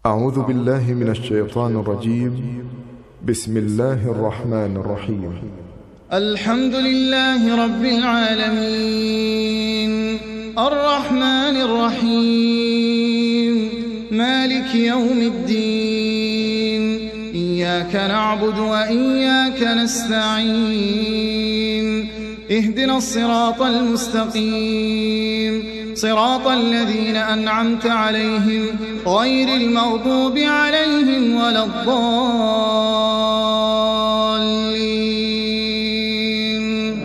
أعوذ بالله من الشيطان الرجيم بسم الله الرحمن الرحيم الحمد لله رب العالمين الرحمن الرحيم مالك يوم الدين إياك نعبد وإياك نستعين اهدنا الصراط المستقيم صراط الذين أنعمت عليهم غير المغضوب عليهم ولا الضالين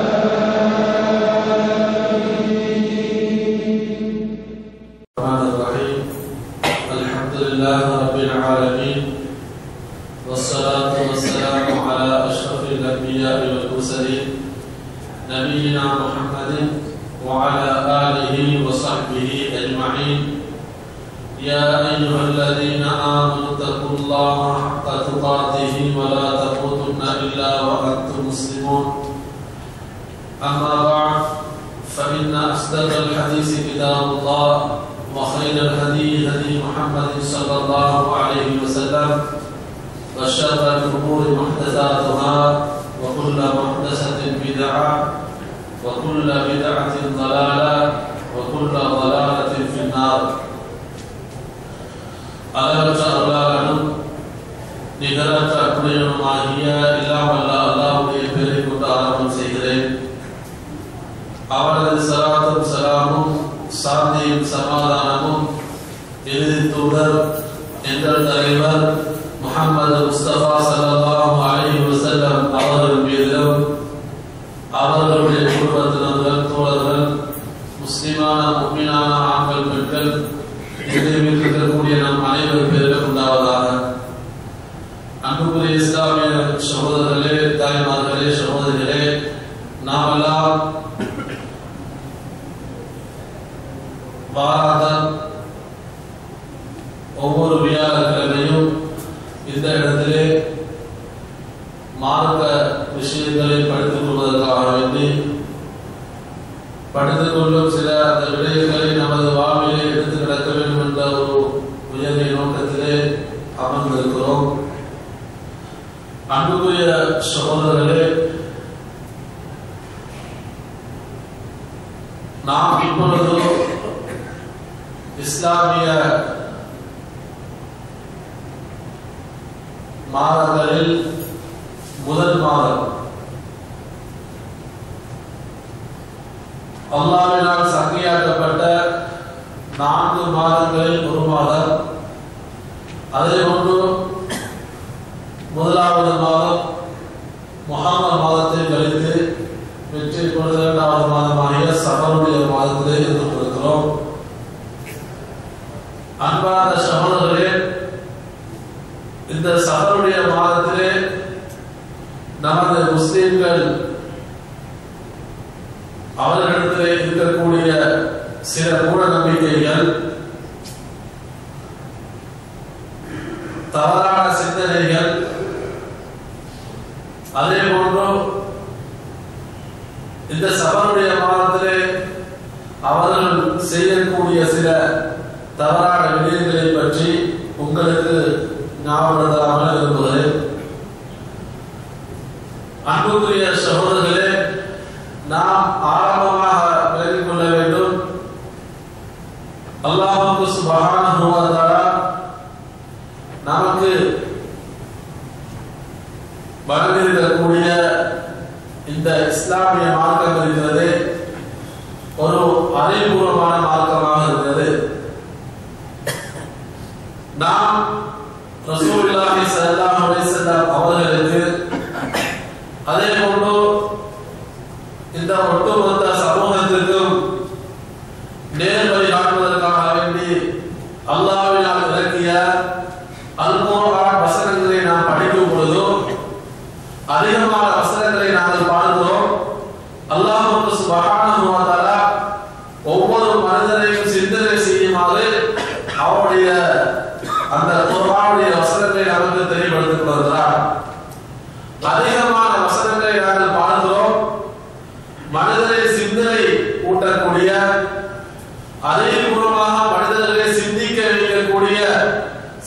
الرحمن الرحيم الحمد لله رب العالمين والصلاة والسلام على أشرف الأنبياء والمرسلين نبينا محمد وعلى آله وصحبه أجمعين يا أيها الذين آمنوا اتقوا الله حق تقاته ولا تموتن إلا وأنتم مسلمون أما بعد فإن أصدق الحديث كتاب الله وخير الهدي هدي محمد صلى الله عليه وسلم وشر الأمور محدثاتها وكل محدثة بدعة وكل بدعة ضلالة وكل ضلالة في النار அளவற்ற அருளாளனும் நிகரற்ற அற்புதனுமாகிய இல்லாமல்ல அல்லாஹ்வுடைய பெயரை கொண்டு ஆரம்பம் செய்கிறேன் அவரது சலாத்தும் சலாமும் சாந்தியும் சமாதானமும் இறுதி தூதர் எங்கள் தலைவர் முகமது முஸ்தபா ஸல்லல்லாஹு அலைஹி வஸல்லம் அவர்கள் மீதிலும் அவர்களுடைய குடும்பத்தினர்கள் தோழர்கள் முஸ்லிமான முக்மினான ஆண்கள் பெண்கள் எதிர்வில் இருக்கக்கூடிய நம் அனைவர் பேரிலும் உண்டாவதாக அன்புக்குரிய இஸ்லாமிய சகோதரர்களே தாய்மார்களே சகோதரிகளே நாமெல்லாம் வாராதம் ஒவ்வொரு வியாழக்கிழமையும் இந்த இடத்திலே மார்க்க விஷயங்களை படித்துக் கொள்வதற்காக வேண்டி படித்துக் கொள்ளும் சில அந்த விடயங்களை நமது வாழ்விலே எடுத்து நடக்க வேண்டும் என்ற ஒரு உயர்ந்த நோக்கத்திலே அமர்ந்திருக்கிறோம் அன்புக்குரிய சகோதரர்களே நாம் இப்பொழுது இஸ்லாமிய மாதங்களில் முதல் மாதம் அல்லாவினால் சங்கையாக்கப்பட்ட நான்கு மாதங்களில் ஒரு மாதம் அதே போன்று முதலாவது மாதம் முகமது மாதத்தை கழித்து வெற்றி இரண்டாவது மாதமாகிய சபருடைய மாதத்திலே இருந்து கொண்டிருக்கிறோம் அன்பார்ந்த சகோதரர்களே இந்த சபருடைய மாதத்திலே நமது முஸ்லிம்கள் அவர்களிடத்திலே இருக்கக்கூடிய சில மூட நம்பிக்கைகள் தவறான சிந்தனைகள் அதே போன்று இந்த சபருடைய மாதத்திலே அவர்கள் செய்யக்கூடிய சில தவறான விடயங்களை பற்றி உங்களுக்கு ஞாபகப்படுத்தாமல் விரும்புகிறேன் அன்புக்குரிய சகோதரர்களே நாம் ஆரம்பமாக விலகிக் கொள்ள வேண்டும் அல்லாஹுக்கு சுபஹானஹு வ தஆலா நமக்கு வழங்கியிருக்கக்கூடிய இந்த இஸ்லாமிய மார்க்கம் இருக்கிறது ஒரு அறிவுபூர்வமான மார்க்கமாக இருக்கிறது நாம் ரசூலுல்லாஹி ஸல்லல்லாஹு அலைஹி வஸல்லம் அவர்களுக்கு அதே போன்று இந்த ஒட்டுமொத்த சமூகத்திற்கும் நேர்வழி காட்டுவதற்காக வேண்டி அல்லாஹ்வினால் இறக்கிய அல்குர்ஆன் வசனங்களை நாம் படிக்கும் பொழுது அதிகமான வசனங்களை நாங்கள் பார்க்கிறோம் அல்லாஹ் சுப்ஹானஹு வ தஆலா ஒவ்வொரு மனிதனையும் சிந்தனை செய்யுமாறு அவருடைய அந்த குர்ஆனுடைய வசனங்களை நமக்கு தெளிவுபடுத்திக் கொள்கிறார் அதிகமான வசனங்களை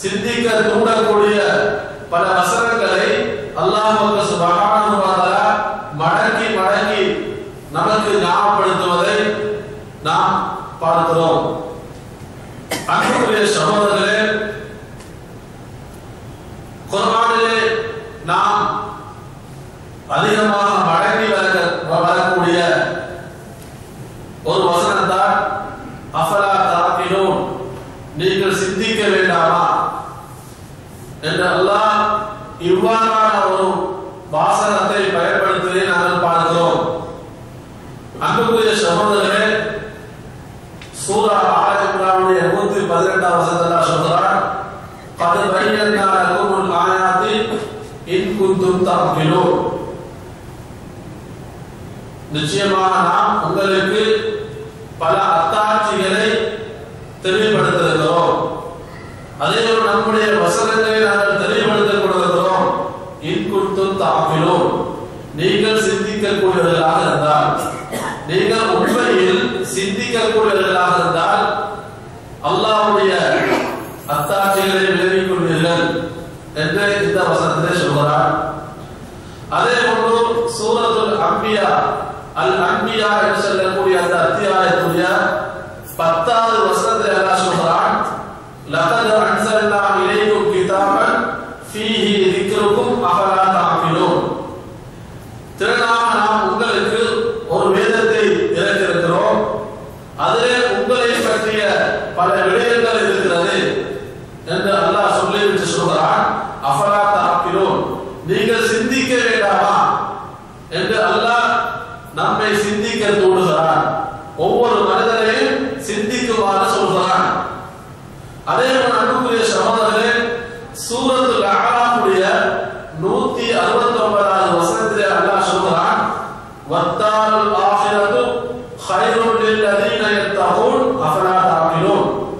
சிந்திக்க தூண்டக்கூடிய பல வசனங்களை அல்லாஹ் சுபஹானஹு வ தஆலா மடக்கி மடக்கி நமக்கு ஞாபகப்படுத்துவதை நாம் பார்க்கிறோம் அன்புக்குரிய சகோதரர்களே குர்ஆனிலே நாம் அதிகமாக மடங்கி வர வரக்கூடிய ஒரு வசனம் தான் அஃபலா தாக்கினோம் நீங்கள் சிந்திக்க வேண்டாமா என்று அல்லாஹ் இவ்வாறான ஒரு வாசகத்தை பயன்படுத்துவதை நாங்கள் பார்க்கிறோம் அன்புக்குரிய சகோதரர்களே சூரா ஆல இம்ரானுடைய நூத்தி பதினெட்டாம் வசனத்துல சொல்றான் قد بينا لكم الآيات إن كنتم تعقلون நிச்சயமாக நாம் உங்களுக்கு பல அத்தாட்சிகளை தெளிவுபடுத்திருக்கிறோம் அதே போல நம்முடைய வசனங்களை நாங்கள் தெளிவுபடுத்திக் கொண்டிருக்கிறோம் இன்குத்தும் தாக்கிலும் நீங்கள் சிந்திக்கக்கூடியவர்களாக இருந்தால் நீங்கள் உண்மையில் சிந்திக்கக்கூடியவர்களாக இருந்தால் அல்லாஹ்வுடைய அத்தாட்சிகளை விளங்கிக் கொள்வீர்கள் என்று இந்த வசனத்தை சொல்கிறார் அதே போன்று சூரத்துல் அம்பியா அல் அன்பியா என்று சொல்லக்கூடிய அந்த அத்தியாயத்துடைய பத்தாவது வசனத்தை அல்லாஹ் சொல்கிறான் லகத் அன்சல்னா இலைக்கும் கிதாபன் ஃபீஹி திக்ருக்கும் அஃபலா தஅகிலூன் திறனாக நாம் உங்களுக்கு ஒரு வேதத்தை இறக்கிருக்கிறோம் அதிலே உங்களை பற்றிய பல விடயங்கள் இருக்கிறது என்று அல்லாஹ் சொல்லிவிட்டு சொல்கிறான் அஃபலா தஅகிலூன் நீங்கள் சிந்திக்க வேண்டாமா என்று அல்லாஹ் நம்மை சிந்திக்க தூண்டுகிறான் ஒவ்வொரு மனிதனையும் சிந்திக்குமாறு சொல்கிறான் அதே போல அன்புக்குரிய சகோதரர்களே சூரத்துல் அஹ்ராஃபுடைய நூத்தி அறுபத்தி ஒன்பதாவது வசனத்திலே அல்லாஹ் சொல்கிறான் வத்தாருல் ஆஹிரத்து خيرٌ للذين يتقون أفلا تعقلون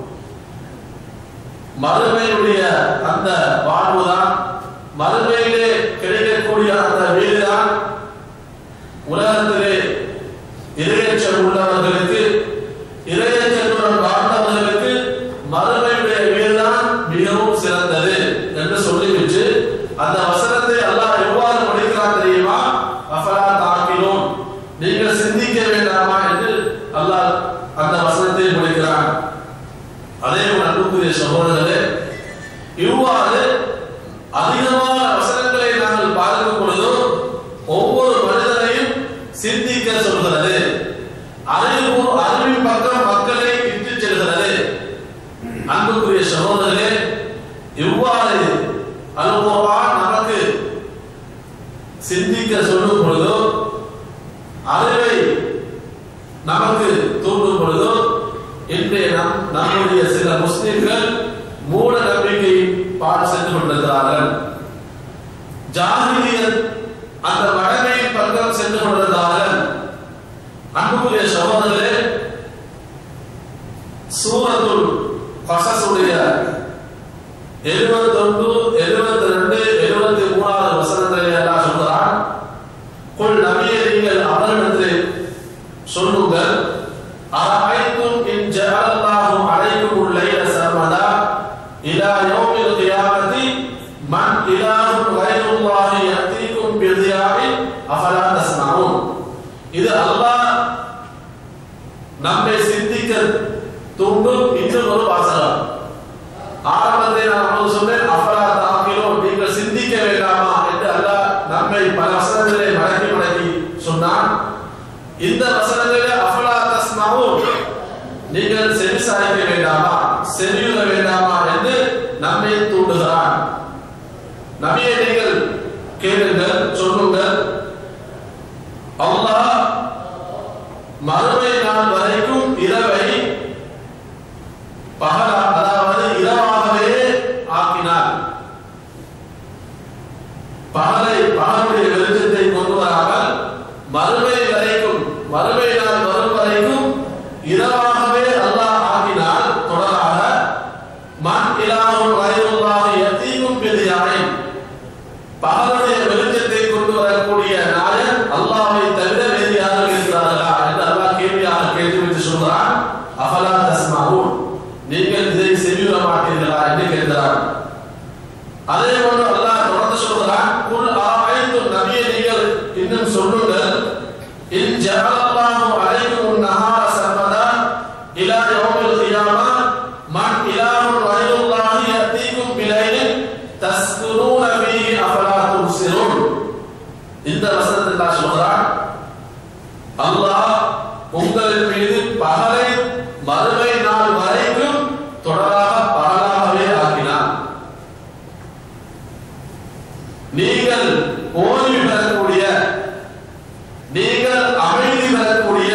மறுமையுடைய அந்த வாழ்வுதான் மறுமையிலே கிடைக்கக்கூடிய அந்த வீடுதான் உலகத்திலே இரையச்சம் உள்ளவர்களுக்கு இரையச்சத்துடன் வாழ்ந்தவர்களுக்கு மறுமையுடைய வீடுதான் மிகவும் சிறந்தது என்று சொல்லிவிட்டு அந்த வசனத்தை அல்லாஹ் எவ்வாறு படிக்கிறான் தெரியுமா அஃபலா தாக்கினோம் நீங்கள் சிந்திக்க வேண்டாமா என்று அல்லாஹ் அந்த வசனத்தை முடிக்கிறான் அதே போல அன்புக்குரிய சகோதரர்களே இவ்வாறு அதிகமான வசனங்களை நாங்கள் பார்க்கும் பொழுது ஒவ்வொரு மனிதனையும் சிந்திக்க சொல்கிறது அறிவு அறிவின் பக்கம் மக்களை இட்டு செல்கிறது அன்புக்குரிய சகோதரர்களே இவ்வாறு அனுபவம் நமக்கு சிந்திக்க சொல்லும் பொழுதோ அறிவை நமக்கு தூண்டும் பொழுதோ இன்றைய நம் நம்முடைய சில முஸ்லிம்கள் மூட நம்பிக்கையின் பால் சென்று கொண்டிருக்கிறார்கள் ஜாகிலியத் அந்த வடமையின் பக்கம் சென்று கொண்டிருக்கிறார்கள் அன்புக்குரிய சகோதரர்களே சூரத்துல் கசசுடைய எழுபத்தொன்று எழுபத்தி ரெண்டு எழுபத்தி மூணாவது வசனங்களை எல்லாம் சொல்கிறான் கொள் நபியை நீங்கள் அவர்களிடத்தில் சொல்லுங்கள் அரஐத்தும் இன் ஜஅலல்லாஹு அலைக்கும் الليل سرمدا الى يوم القيامه من اله غير الله ياتيكم بضياء افلا تسمعون இது அல்லாஹ் நம்மை சிந்திக்க தூண்டும் இன்னும் ஒரு வாசகம் ஆரம்பத்தை நான் உங்களுக்கு சொன்னேன் அஃபலா தாக்கிலோ நீங்கள் சிந்திக்க வேண்டாமா என்று அல்லாஹ் நம்மை பல வசனங்களை மடக்கி மடக்கி சொன்னான் இந்த வசனங்களிலே அஃபலா தஸ்மவுன் நீங்கள் செவி சாய்க்க வேண்டாமா செவியுற வேண்டாமா என்று நம்மை தூண்டுகிறான் நபியை நீங்கள் கேளுங்கள் சொல்லுங்கள் அல்லாஹ் மறுமை நாள் வரைக்கும் இரவை பகலா அதாவது இரவாகவே ஆக்கினார் பகலை பகலுடைய வெளிச்சத்தை கொண்டு வராமல் மறுமை வரைக்கும் மறுமை நாள் வரும் வரைக்கும் இரவாகவே அல்லாஹ் ஆக்கினார் தொடராக மண் இலாவும் வயதுள்ளாக எத்தீவும் பெரியாரை பகலுடைய வெளிச்சத்தை கொண்டு வரக்கூடிய நாயன் அல்லாஹ்வை தவிர வேறு யாரும் இருக்கிறார்களா என்று அல்லாஹ் கேள்வியாக கேட்டுவிட்டு சொல்கிறான் அஃபலா தஸ்மாவூன் நீங்கள் இதை செவியுற மாட்டீர்களா என்று கேட்கிறார் சொல்கிறான் அதே போன்று அல்லாஹ் தொடர்ந்து சொல்கிறான் குல் ஆரைத்தும் நபியை நீங்கள் இன்னும் சொல்லுங்கள் இன் ஜஅலல்லாஹு அலைக்கும் நஹார சர்மதா இலா யௌமில் கியாமா மன் இலாஹுன் கைருல்லாஹி யத்தீக்கும் பிலைலின் தஸ்குரூன ஃபீஹி அஃபலா துப்சிரூன் இந்த வசனத்தில் அல்லாஹ் சொல்கிறான் அல்லாஹ் உங்களின் மீது பகலை மறுமை நாள் வரைக்கும் தொடராக பகலாகவே ஆக்கினான் நீங்கள் ஓய்வு பெறக்கூடிய நீங்கள் அமைதி பெறக்கூடிய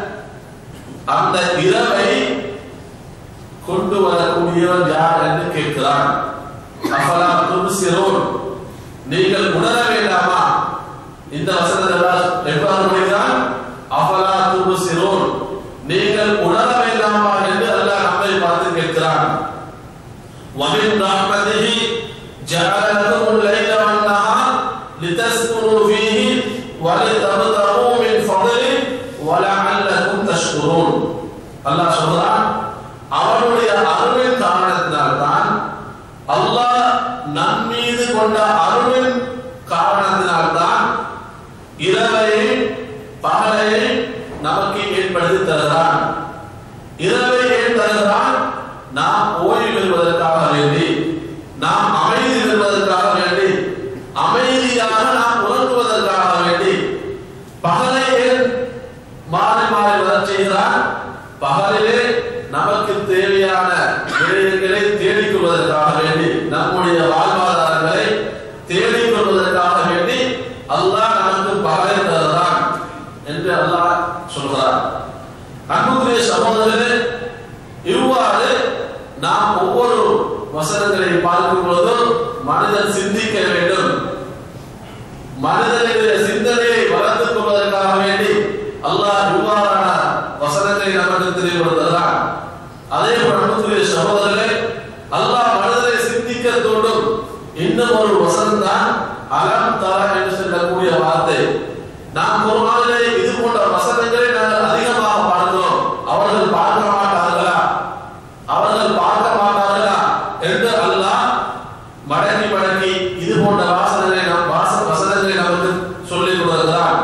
அந்த இரவை கொண்டு வரக்கூடியவன் யார் என்று கேட்கிறான் அஃபலா துப்சிரூன் நீங்கள் உணர வேண்டாமா இந்த வசனத்தை எல்லாம் எவ்வாறு முடிகிறான் அஃபலா துப்சிரூன் நீங்கள் உணர வேண்டாமா என்று அல்லாஹ் நம்மை பார்த்து கேட்கிறான் ومن رحمته جعل لكم الليل والنهار لتسكنوا فيه ولتبتغوا من فضله ولعلكم تشكرون அல்லாஹ் சொல்றான் அவனுடைய அருளின் காரணத்தினால் தான் அல்லாஹ் நம் மீது கொண்ட அருளின் காரணத்தினால் தான் இரவை பகலை நமக்கு ஏற்படுத்தி தருகிறான் இரவை ஏன் தருகிறான் நாம் ஓய்வு பெறுவதற்காக வேண்டி நாம் அமைதி பெறுவதற்காக வேண்டி அமைதியாக நாம் உறங்குவதற்காக வேண்டி பகலை ஏன் மாறி மாறி வரச் செய்கிறான் பகலிலே நமக்கு தேவையான விடயங்களை தேடிக் கொள்வதற்காக வேண்டி நம்முடைய வாழ்வாதாரங்களை தேடிக் கொள்வதற்காக வேண்டி அல்லாஹ் நமக்கு பகலை தருகிறான் என்று அல்லாஹ் சொல்கிறார் அன்புக்குரிய சகோதரர்களே இவ்வாறு நாம் ஒவ்வொரு வசனங்களை பார்க்கும் பொழுதும் மனிதன் சிந்திக்க வேண்டும் மனிதனுடைய சிந்தனையை வளர்த்துக் கொள்வதற்காக வேண்டி அல்லாஹ் இவ்வாறான வசனங்களை நமக்கு தெரியப்படுத்துகிறான் அதே போல அன்புக்குரிய சகோதரர்களே அல்லாஹ் மனிதனை சிந்திக்க தூண்டும் இன்னும் ஒரு வசனம் தான் அலம் தர என்று சொல்லக்கூடிய வார்த்தை நாம் குர்ஆனிலே இது போன்ற வசனங்களை நாங்கள் அதிகமாக பார்க்கிறோம் அவர்கள் பார்க்க மாட்டார்களா அவர்கள் பார்க்க மாட்டார்களா என்று அல்லாஹ் மடக்கி மடக்கி இது போன்ற வாசனங்களை நாம் வாச வசனங்களை நமக்கு சொல்லிக் கொடுக்கிறான்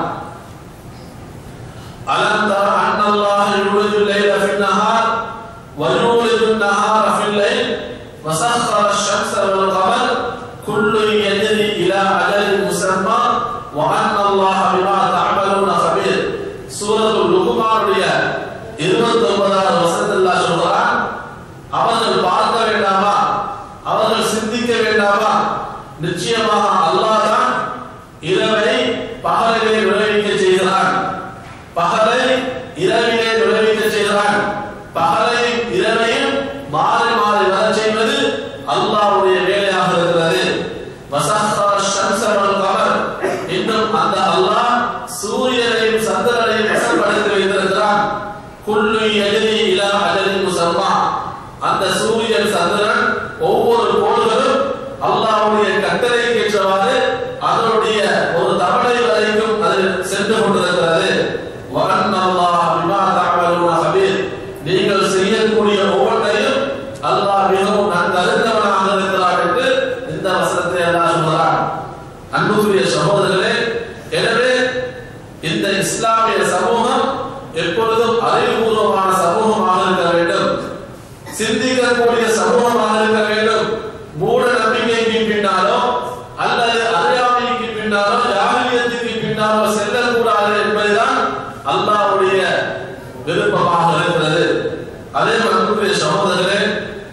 அலம் தர அன்னல்லாஹ் யுலிஜு லைல ஃபின் நஹார் ويولد النهار في الليل وسخر الشمس والقمر كل يجري إلى أجل مسمى وأن الله بما تعملون خبير سورة லுக்மானுடைய 29வது வசனத்தில் அல்லாஹ் சொல்றான் அவர்கள் பார்க்க வேண்டாமா அவர்கள் சிந்திக்க வேண்டாமா நிச்சயமாக அல்லாஹ் தான் இரவை பகலிலே விளைவிக்க செய்கிறான் பகலை இரவிலே விளைவிக்க செய்கிறான் பகலை இரவையும் மாறி மாறி வரச் செய்வது அல்லாஹ்வுடைய வேலையாக இருக்கிறது வசஹர ஷம்ஸ வல் கமர் இன்னும் அந்த அல்லாஹ் சூரியனையும் சந்திரனையும் வசப்படுத்தி வைத்திருக்கிறான் குல்லு யஜ்ரி இலா அஜலின் முசம்மா அந்த சூரியன் சந்திரன் ஒவ்வொரு கோள்களும் அல்லாஹ்வுடைய கட்டளைக்கு ஏற்றவாறு அதனுடைய ஒரு தவணை வரைக்கும் அது சென்று கொண்டிருக்கிறது வஅன்ன அல்லாஹ் பிமா தஅமலூன கபீர் நீங்கள் செய்யக்கூடிய ஒவ்வொன்றையும் அல்லாஹ் மிகவும் நன்கறிந்தவனாக இருக்கிறான் என்று இந்த வசனத்தை அல்லாஹ் சொல்கிறான் அன்புக்குரிய சகோதரர்களே எனவே இந்த இஸ்லாமிய சமூகம் எப்பொழுதும் அறிவுபூர்வமான சமூகமாக இருக்க வேண்டும் சிந்திக்கக்கூடிய சமூகமாக இருக்க வேண்டும் மூட நம்பிக்கைக்கு பின்னாலோ அல்லது அறியாமைக்கு பின்னாலோ ஜாகிலியத்துக்கு பின்னாலோ செல்லக்கூடாது என்பதுதான் அல்லாஹ்வுடைய விருப்பமாக இருக்கிறது அதே அன்புக்குரிய சகோதரர்களே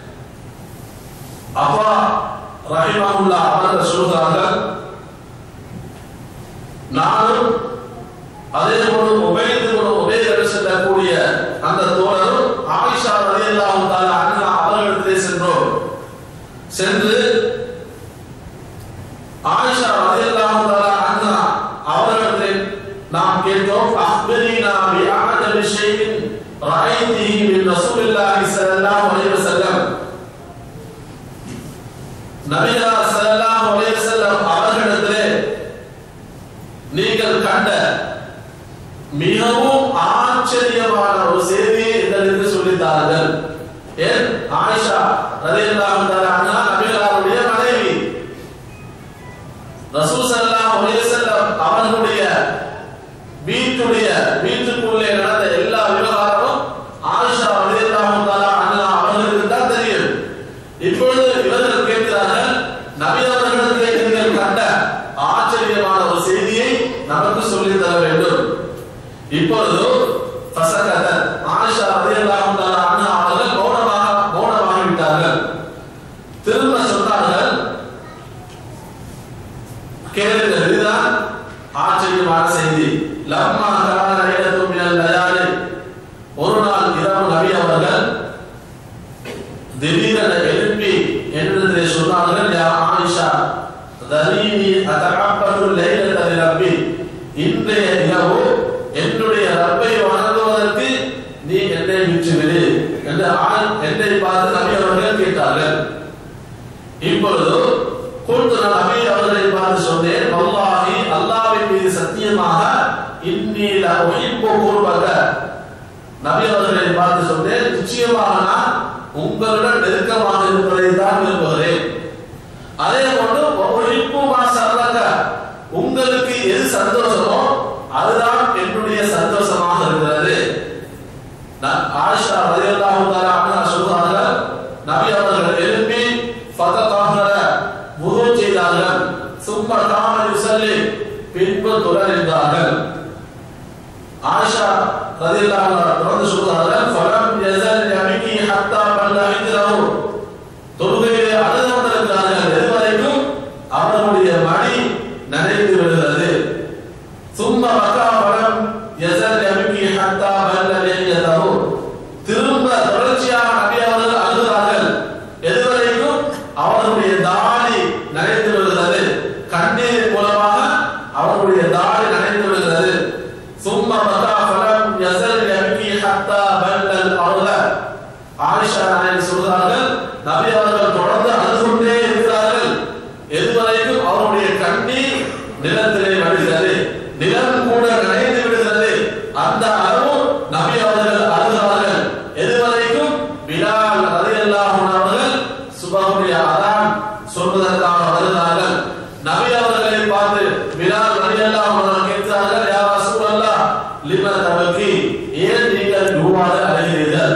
அப்பா ரஹிமஹுல்லா அவர்கள் சொல்கிறார்கள் நானும் அதே போல உபயோகித்து கொண்டு உபயோக செல்லக்கூடிய அந்த தோழரும் ஆயிஷா ரலியல்லாஹு தஆலா அன்ஹா அவர்களிடத்திலே சென்றோம் சென்று ஆயிஷா ரலியல்லாஹு தஆலா அன்ஹா அவர்களிடத்திலே நாம் கேட்டோம் அக்பரினா பி அஅஜபி ஷைஇன் ரஅய்திஹி மின் ரசூலில்லாஹி ஸல்லல்லாஹு அலைஹி வஸல்லம் நபிகளார் ஸல்லல்லாஹு அலைஹி வஸல்லம் அவர்களிடத்திலே நீங்கள் கண்ட மிகவும் ஆச்சரியமான ஒரு செய்தியை எங்களுக்கு சொல்லித்தார்கள் ஏன் ஆயிஷா ரலியல்லாஹு தஆலா அன்ஹா நபிகள் இப்பொழுது இவர்கள் கேட்கிறார்கள் நபி அவர்களுக்கு நீங்கள் கண்ட ஆச்சரியமான ஒரு செய்தியை நமக்கு சொல்லித் தர வேண்டும் இப்பொழுது ஃபசகத ஆயிஷா ரலியல்லாஹு தஆலா அன்ஹா அவர்கள் மௌனமாக மௌனமாக விட்டார்கள் திரும்ப சொன்னார்கள் கேளுங்கள் இதுதான் ஆச்சரியமான செய்தி லம்மா கான லைலத்து மினல் லயாலி ஒரு நாள் இரவு நபி அவர்கள் திடீரென எழுப்பி என்னிடத்திலே சொன்னார்கள் யா ஆயிஷா தரீனி அதஅப்பது லைலத ரப்பி இன்றைய இரவு என்னுடைய ரப்பை வணங்குவதற்கு நீ என்னை விட்டுவிடு என்று ஆண் என்னை பார்த்து நபி அவர்கள் கேட்டார்கள் இப்பொழுது கூட்டு நான் நபி அவர்களை பார்த்து சொன்னேன் வல்லாஹி அல்லாஹ்வின் மீது சத்தியமாக இன்னி லா உஹிப்பு குர்பக நபி அவர்களை பார்த்து சொன்னேன் நிச்சயமாக நான் உங்களுடன் நெருக்கமாக இருப்பதை தான் விரும்புகிறேன் அதே போன்று உஹிப்பு மா சர்ரக உங்களுக்கு எது சந்தோஷமோ அதுதான் என்னுடைய சந்தோஷமாக இருக்கிறது ந- ஆயிஷா ரலியல்லாஹு தஆலா அன்ஹா சொல்றார்கள் நபி அவர்கள் எழுப்பி ஃபதகஹர வுது செய்தார்கள் சும்ம காம யுஸல்லி பின்பு தொடர்ந்தார்கள் ஆயிஷா ரலியல்லாஹு அன்ஹா தொடர்ந்து சொல்றார்கள் ஃபலம் யஸல் யமிகி ஹத்தா பல்ல ஹிஜ்ரஹு தொழுகையிலே அழுது கொண்டிருக்கிறார்கள் எதுவரைக்கும் அவர்களுடைய மடி நனைந்து விடுகிறது ثم بكى فلم يزل يبكي حتى بل لحيته திரும்ப தொடர்ச்சியாக நபி அவர்கள் அழுகிறார்கள் எதுவரைக்கும் அவர்களுடைய தாடி நனைந்து விடுகிறது கண்ணீர் மூலமாக அவர்களுடைய தாடி நனைந்து விடுகிறது ثم بكى فلم يزل يبكي حتى بل الارض ஆயிஷா நாயகி சொல்கிறார்கள் நபி அவர்கள் தொடர்ந்து அழுது கொண்டே இருக்கிறார்கள் எதுவரைக்கும் அவருடைய கண்ணீர் நிலத்திலே வடிகிறது நிலம் கூட நனைந்து விடுகிறது அந்த அளவு நபி அவர்கள் அழுகிறார்கள் எதுவரைக்கும் பிலால் ரலியல்லாஹு அன்ஹு அவர்கள் சுபஹுடைய அதான் சொல்வதற்காக வருகிறார்கள் நபி அவர்களை பார்த்து பிலால் ரலியல்லாஹு அன்ஹு அவர்கள் கேட்கிறார்கள் யா ரசூலல்லாஹ் லிம தபகி ஏன் நீங்கள் இவ்வாறு அழுகிறீர்கள்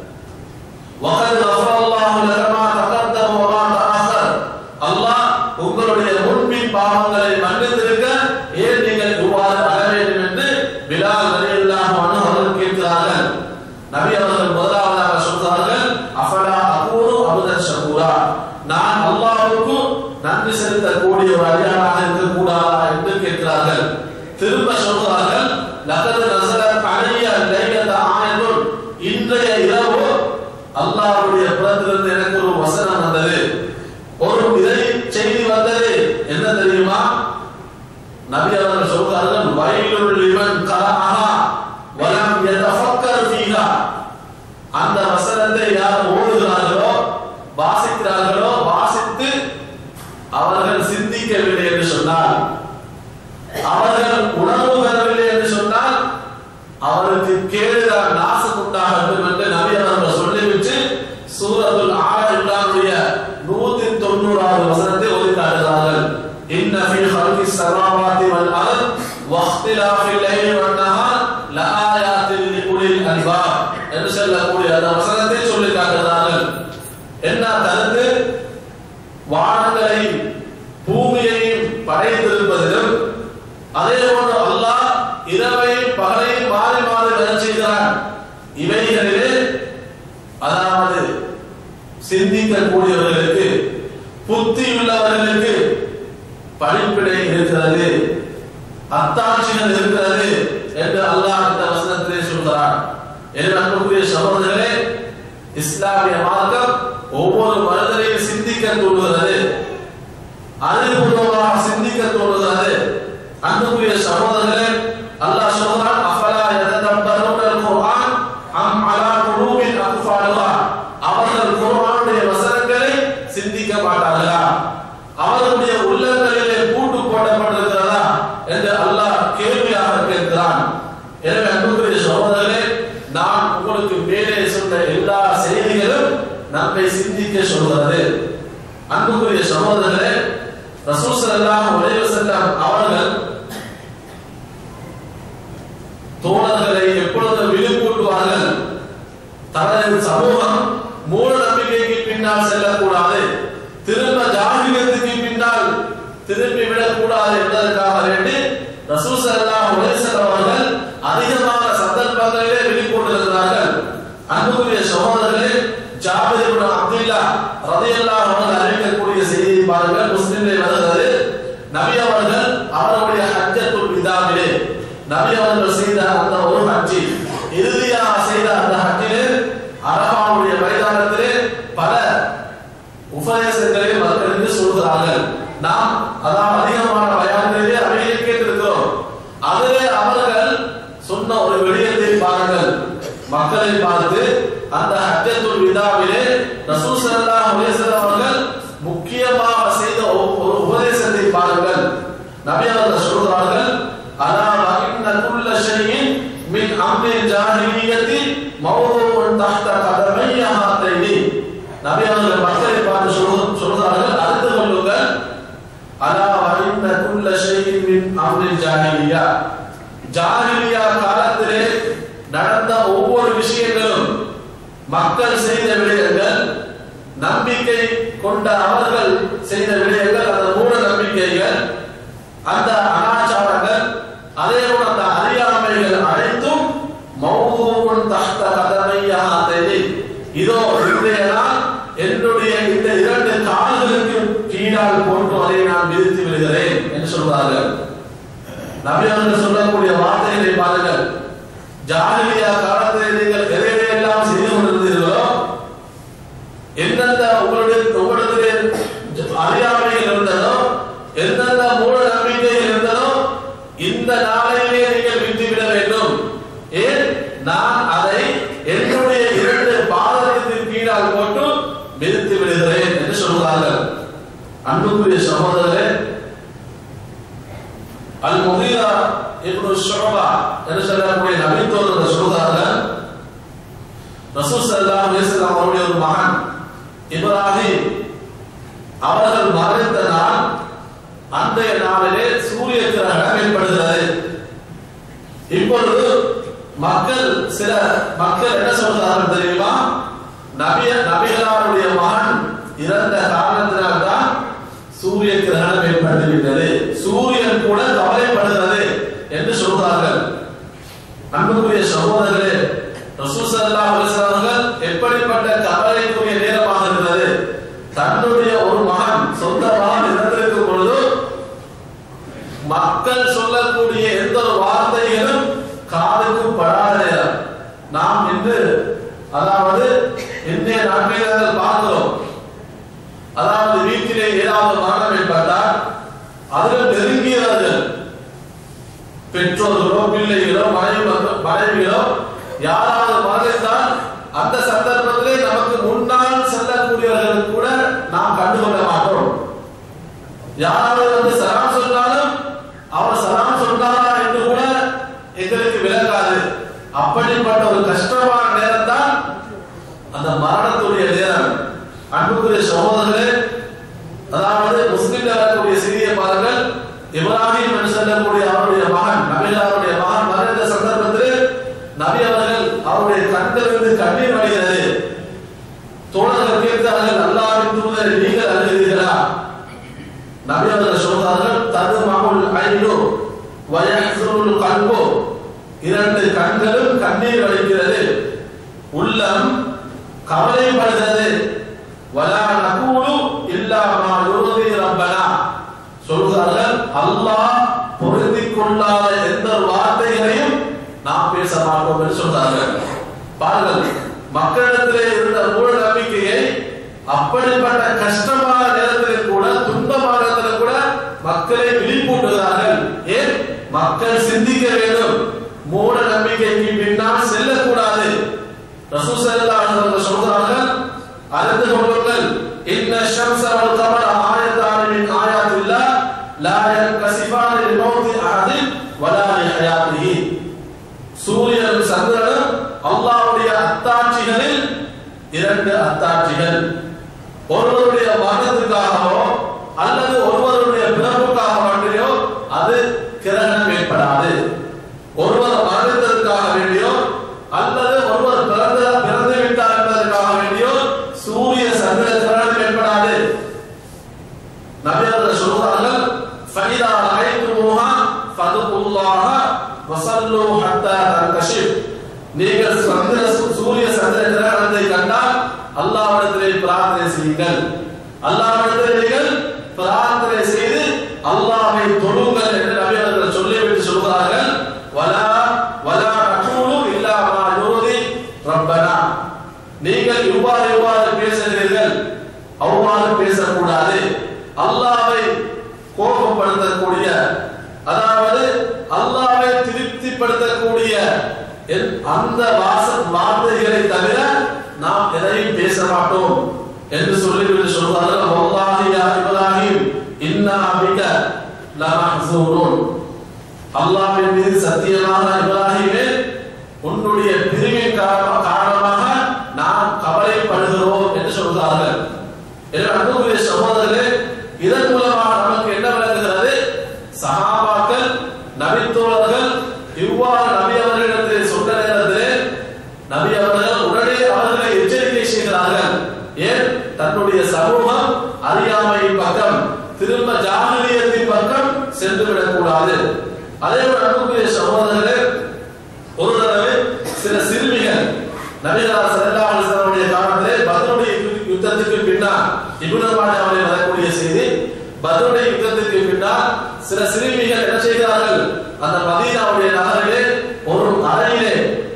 وقد غفر الله لك ما تقدم وما تأخر அல்லாஹ் உங்களுடைய முன்பின் பாவங்களை மன்னித்திருக்க ஏன் நீங்கள் இவ்வாறு அழ வேண்டும் என்று பிலால் ரலியல்லாஹு அன்ஹு அவர்கள் கேட்கிறார்கள் நபி அவர்கள் முதலாவதாக சொல்றார்கள் அஃபலா அகூனு அபுதன் ஷகூரா நான் அல்லாஹ்வுக்கு நன்றி செலுத்தக்கூடிய ஒரு அடியானாக இருக்கக்கூடாதா என்று கேட்கிறார்கள் திரும்ப சொல்கிறார்கள் லகத் நஸலத் அலைய லைலத ஆயத்துன் இன்றைய இரவு அல்லாஹ்வுடைய புறத்திலிருந்து எனக்கு ஒரு வசனம் வந்தது ஒரு இறை செய்தி வந்தது என்ன தெரியுமா நபி அவர்கள் சொல்கிறார்கள் வயலுள் லிமன் கரஹா வலம் யதஃபக்கர் ஃபீஹா அந்த வசனத்தை யார் ஓதுகிறார்களோ வாசிக்கிறார்களோ வாசித்து அவர்கள் சிந்திக்கவில்லை என்று சொன்னால் அவர்கள் உணர்வு பெறவில்லை என்று சொன்னால் அவருக்கு கேடுதான் நாசம் உண்டாகட்டும் என்று நபி அவர்கள் சொல்லிவிட்டு சூரத்துல் ஆல இம்ரானுடைய நூத்தி தொண்ணூறாவது வசனத்தை ஓதி காட்டுகிறார்கள் இன்ன ஃபீ ஹல்கி ஸமாவாதி வல் அர்த் வக்திலாஃபில் லைலி வன் நஹார் லஆயாத்தின் லிஉலில் அல்பாப் என்று சொல்லக்கூடிய அந்த வசனத்தை சொல்லி காட்டுகிறார்கள் என்ன கருத்து வானங்களையும் பூமியையும் படைத்திருப்பதிலும் அதே போன்று அல்லாஹ் இரவையும் பகலையும் மாறி மாறி வரச் செய்கிறான் இவைகளிலே அதாவது சிந்திக்கக்கூடியவர்களுக்கு புத்தி உள்ளவர்களுக்கு படிப்பினை இருக்கிறது அத்தாட்சிகள் இருக்கிறது என்று அல்லாஹ் இந்த வசனத்திலே சொல்கிறான் என் அன்புக்குரிய சகோதரர்களே இஸ்லாமிய மார்க்கம் ஒவ்வொரு மனிதரையும் சிந்திக்க தூண்டுகிறது அறிவுபூர்வமாக சிந்திக்க தோன்றுகிறது அன்புக்குரிய சகோதரர்களே அல்லாஹ் சொல்றான் அஃபலா யததப்பரூன அல்-குர்ஆன் அம் அலா குலூபின் அக்ஃபாலுஹா அவர்கள் குர்ஆனுடைய வசனங்களை சிந்திக்க மாட்டார்களா அவர்களுடைய உள்ளங்களிலே பூட்டு போடப்பட்டிருக்கிறதா என்று அல்லாஹ் கேள்வியாக கேட்கிறான் எனவே அன்புக்குரிய சகோதரர்களே நான் உங்களுக்கு மேலே சொன்ன எல்லா செய்திகளும் நம்மை சிந்திக்க சொல்கிறது அன்புக்குரிய சகோதரர்களே ரசூல் ஸல்லல்லாஹு அலைஹி வஸல்லம் அவர்கள் தோழர்களை எப்பொழுது விழிப்பூட்டுவார்கள் தனது சமூகம் மூட நம்பிக்கைக்கு பின்னால் செல்லக்கூடாது திரும்பி விடக்கூடாது என்பதற்காக வேண்டி ரசூல் ஸல்லல்லாஹு அலைஹி வஸல்லம் அவர்கள் அதிகமான சந்தர்ப்பங்களிலே வெளிக்கொண்டிருக்கிறார்கள் அன்புக்குரிய சகோதரர்களே ஜாபிர் இப்னு அப்துல்லா ரலியல்லாஹு அன்ஹு அறிவிக்கக்கூடிய செய்தியை பாருங்கள் முஸ்லிமிலே வருகிறது நபி அவர்கள் அவருடைய ஹஜ்ஜத்துல் விதாவிலே நபி அவர்கள் செய்த அந்த ஒரு ஹஜ்ஜி இறுதியாக செய்த அந்த ஹஜ்ஜிலே அரபாவுடைய மைதானத்திலே பல உபதேசங்களை மக்களுக்கு சொல்கிறார்கள் நாம் அதாவது அதிகமான பயான்களிலே அவைகளை கேட்டிருக்கிறோம் அதிலே அவர்கள் சொன்ன ஒரு விடயத்தை பாருங்கள் மக்களை பார்த்து அந்த ஹஜ்ஜத்துல் விதாவிலே ரசூல் ஸல்லல்லாஹு அலைஹி வஸல்லம் அவர்கள் முக்கியமாக செய்த ஒரு ஒரு உபதேசத்தை பாருங்கள் நபி அவர்கள் சொல்கிறார்கள் அலா இன்ன குல்ல ஷைஇன் மின் அம்ரில் ஜாஹிலியத்தி மௌதுஉன் தஹ்த கதமைய ஹாத்தைனி நபி அவர்கள் மக்களை பார்த்து சொல்கு- சொல்கிறார்கள் அறிந்து கொள்ளுங்கள் அலா இன்ன குல்ல ஷைஇன் மின் அம்ரில் ஜாஹிலியா ஜாஹிலியா காலத்திலே நடந்த ஒவ்வொரு விஷயங்களும் மக்கள் செய்த விடயங்கள் நம்பிக்கை கொண்ட அவர்கள் செய்த விடயங்கள் அந்த மூட நம்பிக்கைகள் அந்த அனாச்சாரங்கள் அதே போல அந்த அறியாமைகள் அனைத்தும் மௌதுவன் தஹ்த கதமையாதே இதோ இன்றைய நாள் என்னுடைய இந்த இரண்டு கால்களுக்கு கீழால் போட்டு அதை நான் விதித்து விடுகிறேன் என்று சொல்வார்கள் நபி அவர்கள் சொல்லக்கூடிய வார்த்தைகளை பாருங்கள் ஜாகிலியா காலத்தில் நீங்கள் எதை எதையெல்லாம் செய்து கொண்டிருந்தீர்களோ எந்தெந்த உங்களுடைய உங்களிடத்திலே அறியாமைகள் இருந்ததோ எந்தெந்த மூட நம்பிக்கைகள் இருந்ததோ இந்த நாளையிலே நீங்கள் விட்டுவிட வேண்டும் ஏன் நான் அதை என்னுடைய இரண்டு பாதத்திற்கு கீழால் போட்டு மிதித்து விடுகிறேன் என்று சொல்கிறார்கள் அன்புக்குரிய சகோதரரே அல் முகீரா இப்னு ஷுபா என்று சொல்லக்கூடிய நபித்தோழர்கள் சொல்கிறார்கள் ரசூல் ஸல்லல்லாஹு அலைஹி வஸல்லம் அவருடைய ஒரு மகன் இப்ராஹிம் அவர்கள் மரணித்த நாள் அன்றைய நாளிலே சூரிய கிரகணம் ஏற்படுகிறது இப்பொழுது மக்கள் சில மக்கள் என்ன சொல்கிறார்கள் தெரியுமா நபிய நபிகளாருடைய மகன் இறந்த காரணத்தினால்தான் சூரிய கிரகணம் ஏற்பட்டுவிட்டது சூரியன் கூட கவலைப்படுகிறது என்று சொல்கிறார்கள் அன்புக்குரிய சகோதரர்களே ரசூல் ஸல்லல்லாஹு அலைஹி வஸல்லம் அவர்கள் எப்படிப்பட்ட கவலைக்குரிய நேரமாக இருந்தது தன்னுடைய ஒரு மகன் சொந்த மகன் இறந்திருக்கும் பொழுது மக்கள் சொல்லக்கூடிய எந்த ஒரு வார்த்தைகளும் காதுக்கு படாத நேரம் நாம் இன்று அதாவது இன்றைய நாட்களில் நாங்கள் பார்க்கிறோம் அதாவது வீட்டிலே ஏதாவது மரணம் ஏற்பட்டால் அதில் நெருங்கியவர்கள் பெற்றோர்களோ பிள்ளைகளோ மனைவி மனைவிகளோ யாராவது மரணித்தால் அந்த சந்தர்ப்பத்திலே நமக்கு முன்னால் செல்லக்கூடியவர்கள் கூட நாம் கண்டுகொள்ள மாட்டோம் யாராவது வந்து சலாம் சொன்னாலும் அவர் சலாம் சொன்னாரா என்று கூட எங்களுக்கு விளங்காது அப்படிப்பட்ட ஒரு கஷ்டமான நேரம் தான் அந்த மரணத்துடைய நேரம் அன்புக்குரிய சகோதரர்களே அதாவது முஸ்லிம்ல வரக்கூடிய செய்தியை பாருங்கள் இப்ராஹிம் என்று சொல்லக்கூடிய அவருடைய மகன் நபிகளாருடைய மகன் மறைந்த சந்தர்ப்பத்தில் நபி அவர்கள் அவருடைய கண்களிலிருந்து கண்ணீர் வடிகிறது தோழர்கள் கேட்கிறார்கள் அல்லாவின் தூதர் நீங்கள் அழுகிறீர்களா நபி அவர்கள் சொல்கிறார்கள் தது மகுல் ஐனு வயசுருள் கல்போ இரண்டு கண்களும் கண்ணீர் வடிக்கிறது உள்ளம் கவலைப்படுகிறது வலா நகூலு இல்லா மா யுர்தி ரப்பனா சொல்கிறார்கள் அல்லாஹ் பொருந்திக் கொள்ளாத எந்த ஒரு வார்த்தைகளையும் நாம் பேச மாட்டோம் என்று சொல்றார்கள் பாருங்கள் மக்களிடத்திலே இருந்த மூட நம்பிக்கையை அப்படிப்பட்ட கஷ்டமான நேரத்தில் கூட துன்பமான நேரத்தில் கூட மக்களை விழிப்பூட்டுகிறார்கள் ஏன் மக்கள் சிந்திக்க வேண்டும் மூட நம்பிக்கைக்கு பின்னால் செல்லக்கூடாது ரசூல் ஸல்லல்லாஹு அலைஹி வஸல்லம் சொல்கிறார்கள் அறிந்து கொள்ளுங்கள் இன்ன ஷம்ஸ வல் கமர ஆயத்தான் மின் ஆயாத்தில்லாஹ் லா யன்கசிஃபான் லிமௌத்தி அஹதின் வலா லிஹயாத்திஹி சூரியனும் சந்திரனும் அல்லாஹ்வுடைய அத்தாட்சிகளில் இரண்டு அத்தாட்சிகள் ஒருவருடைய மரணத்துக்காகவோ அல்லது ஒருவருடைய பிறப்புக்காக வேண்டியோ அது கிரகணம் ஏற்படாது ஒருவர் மரணித்ததற்காக வேண்டியோ அல்லது ஒருவர் பிறந்த பிறந்து விட்டார் என்பதற்காக வேண்டியோ சூரிய சந்திர கிரகணம் ஏற்படாது நபி அவர்கள் சொல்கிறார்கள் فإذا رأيتموها فاتقوا الله وصلوا حتى تنكشف நீங்கள் சந்திர சூரிய சந்திர கிரகணத்தை கண்டால் அல்லாஹ்விடத்திலே பிரார்த்தனை செய்யுங்கள் அல்லாஹ்விடத்திலே நீங்கள் பிரார்த்தனை செய்து அல்லாஹ்வை தொழுங்கள் என்று நபி அவர்கள் சொல்லிவிட்டு சொல்கிறார்கள் வலா வலா நகூலு இல்லா மா யூதி ரப்பனா நீங்கள் இவ்வாறு இவ்வாறு பேசுகிறீர்கள் அவ்வாறு பேசக்கூடாது அல்லாஹ்வை கோபப்படுத்தக்கூடிய அதாவது அல்லாஹ்வை திருப்திப்படுத்தக்கூடிய என்- அந்த வாச வார்த்தைகளை தவிர நாம் எதையும் பேச மாட்டோம் என்று சொல்லிவிட்டு சொல்வார்கள் வல்லாஹி யா இப்ராஹிம் இன்னா பிக லமஹ்சூரூன் அல்லாஹ்வின் மீது சத்தியமாக இப்ராஹிமே உன்னுடைய பிரிவின் காரண- காரணமாக நாம் கவலைப்படுகிறோம் என்று சொல்கிறார்கள் எனவே அன்புக்குரிய சகோதரர்களே இதன் மூலமாக நமக்கு என்ன விளங்குகிறது சஹாபாக்கள் நபித்தோழர்கள் இவ்வாறு நபி அவர்களிடத்திலே சொன்ன நேரத்திலே நபி அவர்கள் உடனே அவர்களை எச்சரிக்கை செய்கிறார்கள் ஏன் தன்னுடைய சமூகம் அறியாமையின் பக்கம் திரும்ப ஜாகிலியத்தின் பக்கம் சென்று விடக்கூடாது அதே போல அன்புக்குரிய சகோதரர்களே ஒரு தடவை சில சிறுமிகள் நபிகளார் ஸல்லல்லாஹு அலைஹி வஸல்லம் காலத்திலே பத்ருடைய யுத்தத்துக்கு பின்னால் இப்னு மாஜாவிலே வரக்கூடிய செய்தி பத்ருடைய யுத்தத்துக்கு பின்னால் சில சிறுமிகள் என்ன செய்கிறார்கள் அந்த மதீனாவுடைய நகரிலே ஒரு அறையிலே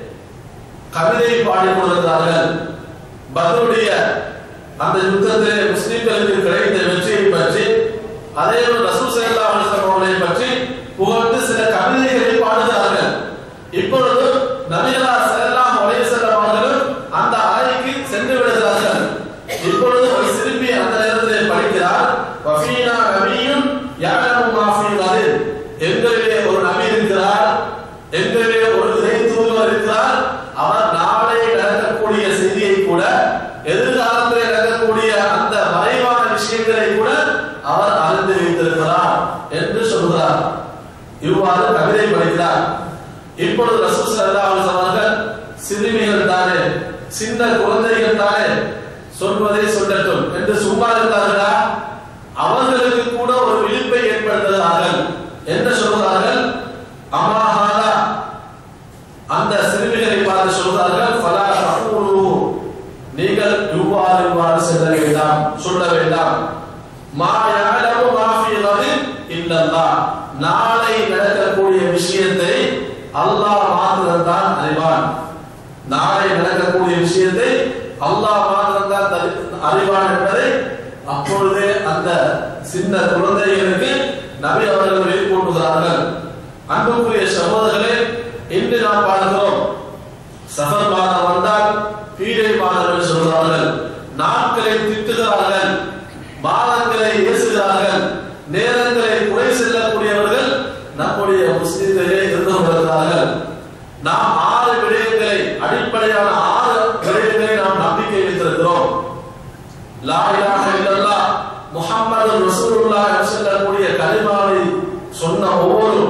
கவிதை பாடிக் கொண்டிருந்தார்கள் பத்ருடைய அந்த யுத்தத்திலே முஸ்லிம்களுக்கு கிடைத்த வெற்றியை பற்றி அதே போல ரசூல் ஸல்லல்லாஹு அலைஹி வஸல்லம் அவர்களை பற்றி புகழ்ந்து சில கவிதைகளை பாடுகிறார்கள் இப்பொழுது நபிகளார் ஸல்லல்லாஹு அலைஹி வஸல்லம் அவர்களும் அந்த அறைக்கு சென்று விடுகிறார்கள் இப்பொழுது ஒரு சிறுமி அந்த நேரத்திலே படிக்கிறார் வஃபீனா நபியும் யஅலமு மா ஃபீ கதிர் எங்களிலே ஒரு நபி இருக்கிறார் எங்களிலே ஒரு இறை தூதுவர் இருக்கிறார் அவர் நாளை நடக்கக்கூடிய செய்தியை கூட எதிர்காலத்திலே நடக்கக்கூடிய அந்த மறைவான விஷயங்களை கூட அவர் அறிந்து வைத்திருக்கிறார் என்று சொல்கிறார் இவ்வாறு கவிதை படிக்கிறார் இப்பொழுது ரசூல் ஸல்லல்லாஹு அலைஹி வஸல்லம் அவர்கள் சிறுமிகள் தானே சின்ன குழந்தைகள் தானே சொல்வதை சொல்லட்டும் என்று சும்மா இருந்தார்களா அவர்களுக்கு கூட ஒரு விழிப்பை ஏற்படுத்துகிறார்கள் என்ன சொல்கிறார்கள் அமாஹாலா அந்த சிறுமிகளை பார்த்து சொல்கிறார்கள் ஃபலா தகூலு நீங்கள் இவ்வாறு இவ்வாறு செல்ல வேண்டாம் சொல்ல வேண்டாம் மா யஅலமு மா ஃபீ கதின் இல்லல்லாஹ் நாளை நடக்கக்கூடிய விஷயத்தை அல்லாஹ் மாத்திரம் தான் அறிவான் நாளை நடக்கக்கூடிய விஷயத்தை அல்லாஹ் மாத்திரம் தான் தரி- அறிவான் என்பதை அப்பொழுதே அந்த சின்ன குழந்தைகளுக்கு நபி அவர்கள் வெளிப்பூட்டுகிறார்கள் அன்புக்குரிய சகோதரர்களே இன்று நாம் பார்க்கிறோம் சஃபர் மாதம் வந்தால் பீடை மாதம் என்று சொல்கிறார்கள் நாட்களை திட்டுகிறார்கள் மாதங்களை ஏசுகிறார்கள் நேரங்களை குறை செல்லக்கூடியவர்கள் நம்முடைய முஸ்லிம்களே இருந்து கொண்டிருக்கிறார்கள் நாம் ஆறு விடயங்களை அடிப்படையான ஆறு விடயங்களை நாம் நம்பிக்கை வைத்திருக்கிறோம் லா இலாஹ இல்லல்லாஹ் முஹம்மது ரசூலுல்லாஹ் என்று சொல்லக்கூடிய கலிமாவை சொன்ன ஒவ்வொரு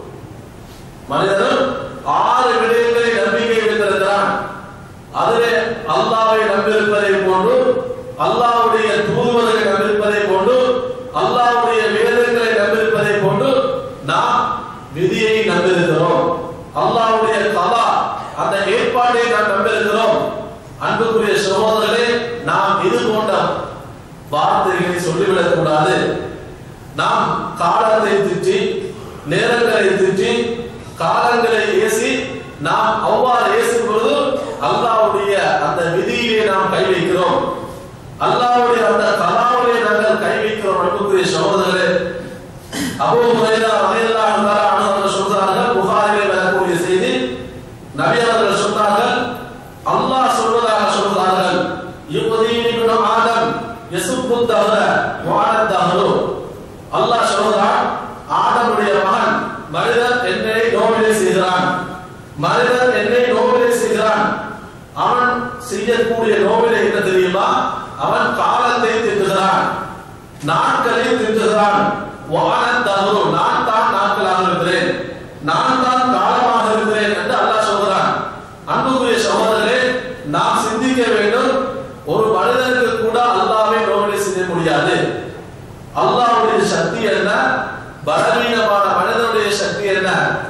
மனிதனும் ஆறு விடயங்களை நம்பிக்கை வைத்திருக்கிறான் அதிலே அல்லாவை நம்பியிருப்பதை போன்று அல்லாஹ்வுடைய தூதுவர்களை நம்பியிருப்பதை போன்று அல்லாஹ்வுடைய வேதங்களை நம்பியிருப்பதை போன்று நாம் விதியை நம்பியிருக்கிறோம் அல்லாஹ்வுடைய கலா அந்த ஏற்பாட்டை நாம் நம்பியிருக்கிறோம் அன்புக்குரிய சகோதரர்களே நாம் இது போன்ற வார்த்தைகளை சொல்லிவிடக் கூடாது நாம் காலத்தை திட்டி நேரங்களை திட்டி காலங்களை ஏசி நாம் அவ்வாறு ஏசும் பொழுது அல்லாஹ்வுடைய அந்த விதியிலே நாம் கை வைக்கிறோம் அல்லாஹ்வுடைய அந்த கலாவிலே நாங்கள் கை வைக்கிறோம் அன்புக்குரிய சகோதரர்களே அபூ ஹுரைரா ரலியல்லாஹு தஆலா அன்ஹு அவர்கள் சொல்கிறார்கள் புகாரிலே வரக்கூடிய செய்தி நபி அவர்கள் சொன்னார்கள் அல்லாஹ் சொல்வதாக சொல்கிறார்கள் யுவதீனிபுன ஆதம் யசுப்பு தஹர வான தஹரு அல்லாஹ் சொல்கிறான் ஆதமுடைய மகன் மனிதன் என்னை நோவிலை செய்கிறான் மனிதன் என்னை நோவிலை செய்கிறான் அவன் செய்யக்கூடிய நோவிலை என்ன தெரியுமா அவன் காலத்தை திட்டுகிறான் நாட்களை திட்டுகிறான் வான தஹரு நான் தான் நாட்களாக இருக்கிறேன் நான் தான் காலமாக இருக்கிறேன் என்று அல்லாஹ் சொல்கிறான் அன்புக்குரிய சகோதரர்களே நாம் சிந்திக்க வேண்டும் ஒரு மனிதனுக்கு கூட அல்லாஹ்வை நோவிலை செய்ய முடியாது அல்லாஹ்வுடைய சக்தி என்ன பலவீனமான மனிதனுடைய சக்தி என்ன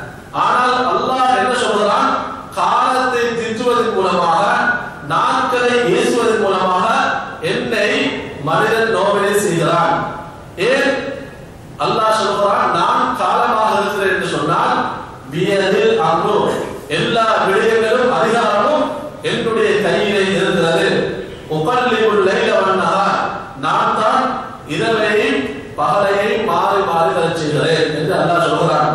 ஆனால் அல்லாஹ் என்ன சொல்கிறான் காலத்தை திட்டுவதன் மூலமாக நாட்களை ஏசுவதன் மூலமாக என்னை மனிதன் நோவினை செய்கிறான் ஏன் அல்லாஹ் சொல்கிறான் நான் காலமாக இருக்கிறேன் என்று சொன்னால் வியது அங்கு எல்லா விடயங்களும் அதிகாரமும் என்னுடைய கையிலே இருக்கிறது உபல்லிபுல் லைல வன்னஹா நான் தான் இரவையும் பகலையும் மாறி மாறி வரச் செய்கிறேன் என்று அல்லாஹ் சொல்கிறான்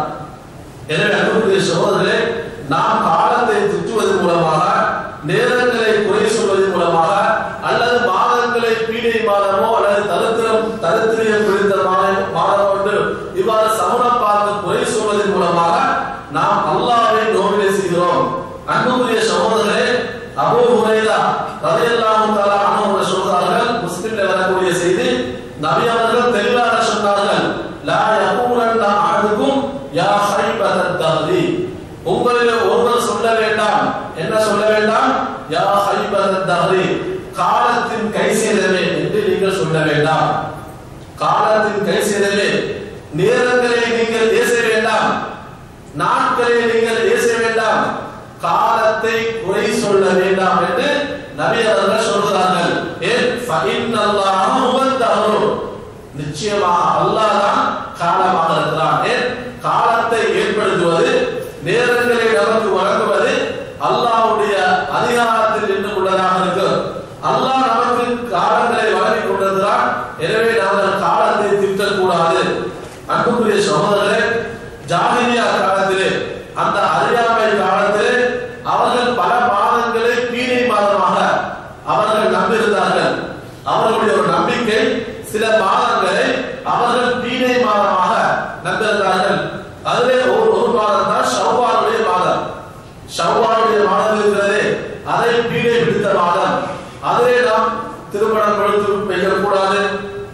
எனவே அன்புக்குரிய சகோதரர்களே நாம் காலத்தை திட்டுவதன் மூலமாக நேரங்களை குறை சொல்வதன் மூலமாக அல்லது மாதங்களை பீடை மாதமோ அல்லது தரித்திரம் தரித்திரியம் பிடித்த மாதம் மாதம் என்று இவ்வாறு சமணம் பார்த்து குறை சொல்வதன் மூலமாக நாம் அல்லாஹ்வை நோவினை செய்கிறோம் அன்புக்குரிய சகோதரர்களே அபூ ஹுரைரா ரலியல்லாஹு தஆலா அன்ஹு அவர்கள் சொல்கிறார்கள் முஸ்லிம்ல வரக்கூடிய செய்தி நபி அவர்கள் தெளிவாக சொன்னார்கள் லா யகூலன்ன அஹதுக்கும் யா ஹைபத்தத் தஹ்ரி உங்களில் ஒருவர் சொல்ல வேண்டாம் என்ன சொல்ல வேண்டாம் யா ஹைபத்தத் தஹ்ரி காலத்தின் கை சேதமே என்று நீங்கள் சொல்ல வேண்டாம் காலத்தின் கை சேதமே நேரங்களை நீங்கள் ஏச வேண்டாம் நாட்களை நீங்கள் ஏச வேண்டாம் காலத்தை குறை சொல்ல வேண்டாம் என்று நபி அவர்கள் சொல்கிறார்கள் ஏன் ஃபஇன்னல்லாஹ ஹுவத் தஹ்ரு நிச்சயமாக அல்லாஹ் தான் காலமாக இருக்கிறான் ஏன் காலத்தை ஏற்படுத்துவது நேரங்களை நமக்கு வழங்குவது அல்லாஹ்வுடைய அதிகாரத்தில் நின்று உள்ளதாக இருக்கிறது அல்லாஹ் நமக்கு காலங்களை வழங்கி கொண்டிருக்கிறான் எனவே நாங்கள் காலத்தை திட்டக்கூடாது அன்புக்குரிய சகோதரர்களே ஜாகிரியா காலத்திலே அந்த அறியாமை காலத்திலே அவர்கள் பல மாதங்களை பீனை மாதமாக அவர்கள் நம்பியிருந்தார்கள் அவர்களுடைய ஒரு நம்பிக்கை சில மாதங்களை அவர்கள் பீனை மாதமாக நம்பியிருந்தார்கள் அதிலே ஒரு ஒரு மாதம் தான் ஷவ்வாலுடைய மாதம் ஷவ்வாலுடைய மாதம் இருக்கிறதே அதை பீடை பிடித்த மாதம் அதிலே நாம் திருமணம் கொடுத்து வைக்கக்கூடாது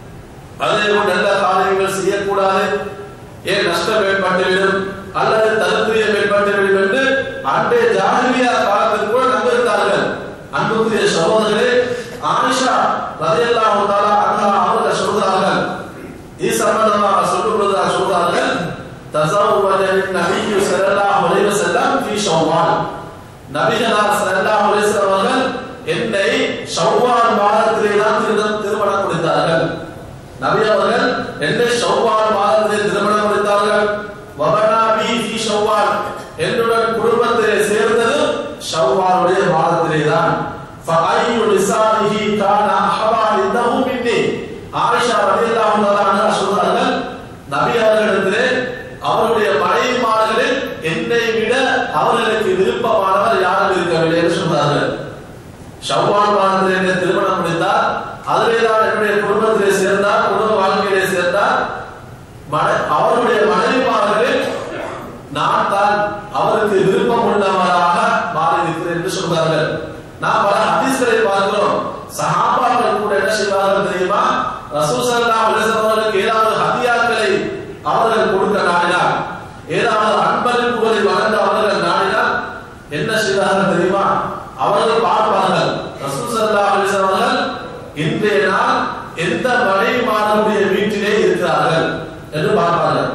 அதே போல் நல்ல காரியங்கள் செய்யக்கூடாது ஏன் நஷ்டம் ஏற்பட்டுவிடும் அல்லது தருத்திரியம் ஏற்பட்டுவிடும் என்று அன்றைய ஜாகிரியா காலத்தில் கூட நம்பியிருந்தார்கள் அன்புக்குரிய சகோதரர்களே ஆயிஷா ரலியல்லாஹு தஆலா அன்ஹா அவர்கள் சொல்கிறார்கள் இது சம்பந்தமாக சொல்லும் பொழுது சொல்கிறார்கள் தஸawwaஜ நபியு ஸல்லல்லாஹு அலைஹி வஸல்லம் ஃபீ ஷவ்வால் நபிகளார் ஸல்லல்லாஹு அலைஹி வஸல்லம் அவர்கள் என்னை ஷவ்வால் மாதத்திலே தான் திருமணம் திருமணம் முடித்தார்கள் நபி அவர்கள் என்னை ஷவ்வால் மாதத்திலே திருமணம் முடித்தார்கள் வபனா பி ஃபீ ஷவ்வால் என்னுடன் குடும்பத்திலே சேர்ந்தது ஷவ்வாலுடைய மாதத்திலே தான் ஃபஐயு லிசானிஹி கான அஹபா லிந்தஹு மின்னி ஆயிஷா ரலியல்லாஹு தஆலா அன்ஹா சொல்றார்கள் நபி அவர்களிடத்திலே அவருடைய மனைவிமார்களில் என்னை விட அவர்களுக்கு விருப்பமானவர் யாரும் இருக்கவில்லை என்று சொன்னார்கள் ஷவ்வால் மாதத்தில் என்னை திருமணம் முடித்தார் அதிலே தான் என்னுடைய குடும்பத்திலே சேர்ந்தார் குடும்ப வாழ்க்கையிலே சேர்ந்தார் மன- அவருடைய மனைவிமார்களில் நான் தான் அவருக்கு விருப்பம் உள்ளவராக மாறி இருக்கிறேன் என்று சொன்னார்கள் நாம் பல ஹதீஸ்களை பார்க்கிறோம் சஹாபாக்கள் கூட என்ன செய்வார்கள் தெரியுமா ரசூல் ஸல்லல்லாஹு அலைஹி வஸல்லம் அவர்களுக்கு ஏதாவது ஹதியாக்களை அவர்கள் கொடுக்க நாடினார் ஏதாவது அன்பளிப்புகளை வழங்க அவர்கள் நாடினார் என்ன செய்வார்கள் தெரியுமா அவர்கள் பார்ப்பார்கள் ரசூல் ஸல்லல்லாஹு அலைஹி வஸல்லம் அவர்கள் இன்றைய நாள் எந்த மனைவிமார்களுடைய வீட்டிலே இருக்கிறார்கள் என்று பார்ப்பார்கள்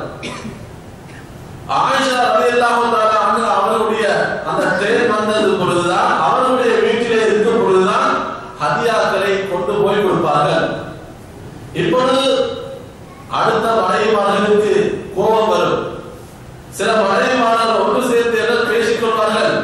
ஆயிஷா ரலியல்லாஹு தஆலா அன்ஹா அவர்களுடைய அந்த ட்ரெயின் வந்தது பொழுதுதான் அவர்களுடைய வீட்டிலே இருக்கும் பொழுதுதான் ஹதியாக்களை கொண்டு போய் கொடுப்பார்கள் இப்பொழுது அடுத்த மனைவிமார்களுக்கு கோபம் வரும் சில மனைவிமார்கள் ஒன்று சேர்ந்து என்ன பேசிக் கொள்வார்கள்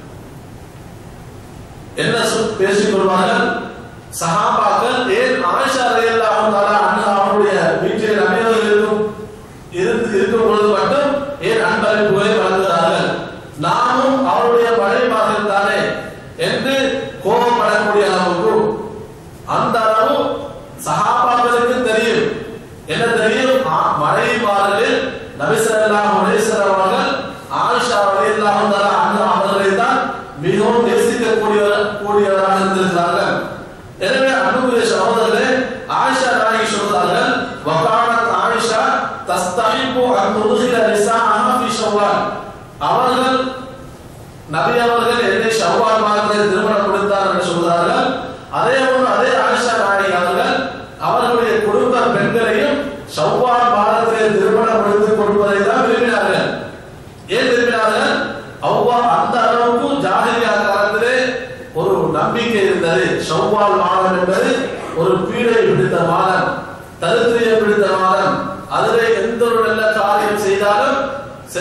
என்ன சொல் பேசிக் கொள்வார்கள் சஹாபாக்கள் ஏன் ஆயிஷா ரலியல்லாஹு தஆலா அன்ஹா அவருடைய வீட்டிலே நபியவர்கள் இருக்கும் இருந்து இருக்கும் பொழுது மட்டும் ஏன் அன்பளிப்புகளை வழங்குகிறார்கள் நாமும் அவருடைய மனைவிமார்கள் தானே என்று கோபப்படக்கூடிய அளவுக்கு அந்த அளவு சஹாபாக்களுக்கு தெரியும் என்ன தெரியும் ஆ- மனைவிமார்களில் நபி ஸல்லல்லாஹு அலைஹி வஸல்லம் அவர்கள் ஆயிஷா ரலியல்லாஹு தஆலா அன்ஹா அவர்களை தான் மிகவும் நேசிக்கக்கூடியவர் கூடியவராக இருந்திருக்கிறார்கள் எனவே அன்புக்குரிய சகோதரர்களே ஆயிஷா நாயகி சொல்கிறார்கள் வகானத் ஆயிஷா தஸ்தஹிபு அன் துதுகில நிசாஅஹா ஃபீ ஷவ்வால் அவர்கள் நபி அவர்கள் என்னை ஷவ்வால் மாதத்தில் திருமணம் கொடுத்தார் என்று சொல்கிறார்கள் அதே போன்று அதே ஆயிஷா நாயகி அவர்கள் அவர்களுடைய குடும்ப பெண்களையும் ஷவ்வால் மாதத்திலே திருமணம் முடித்து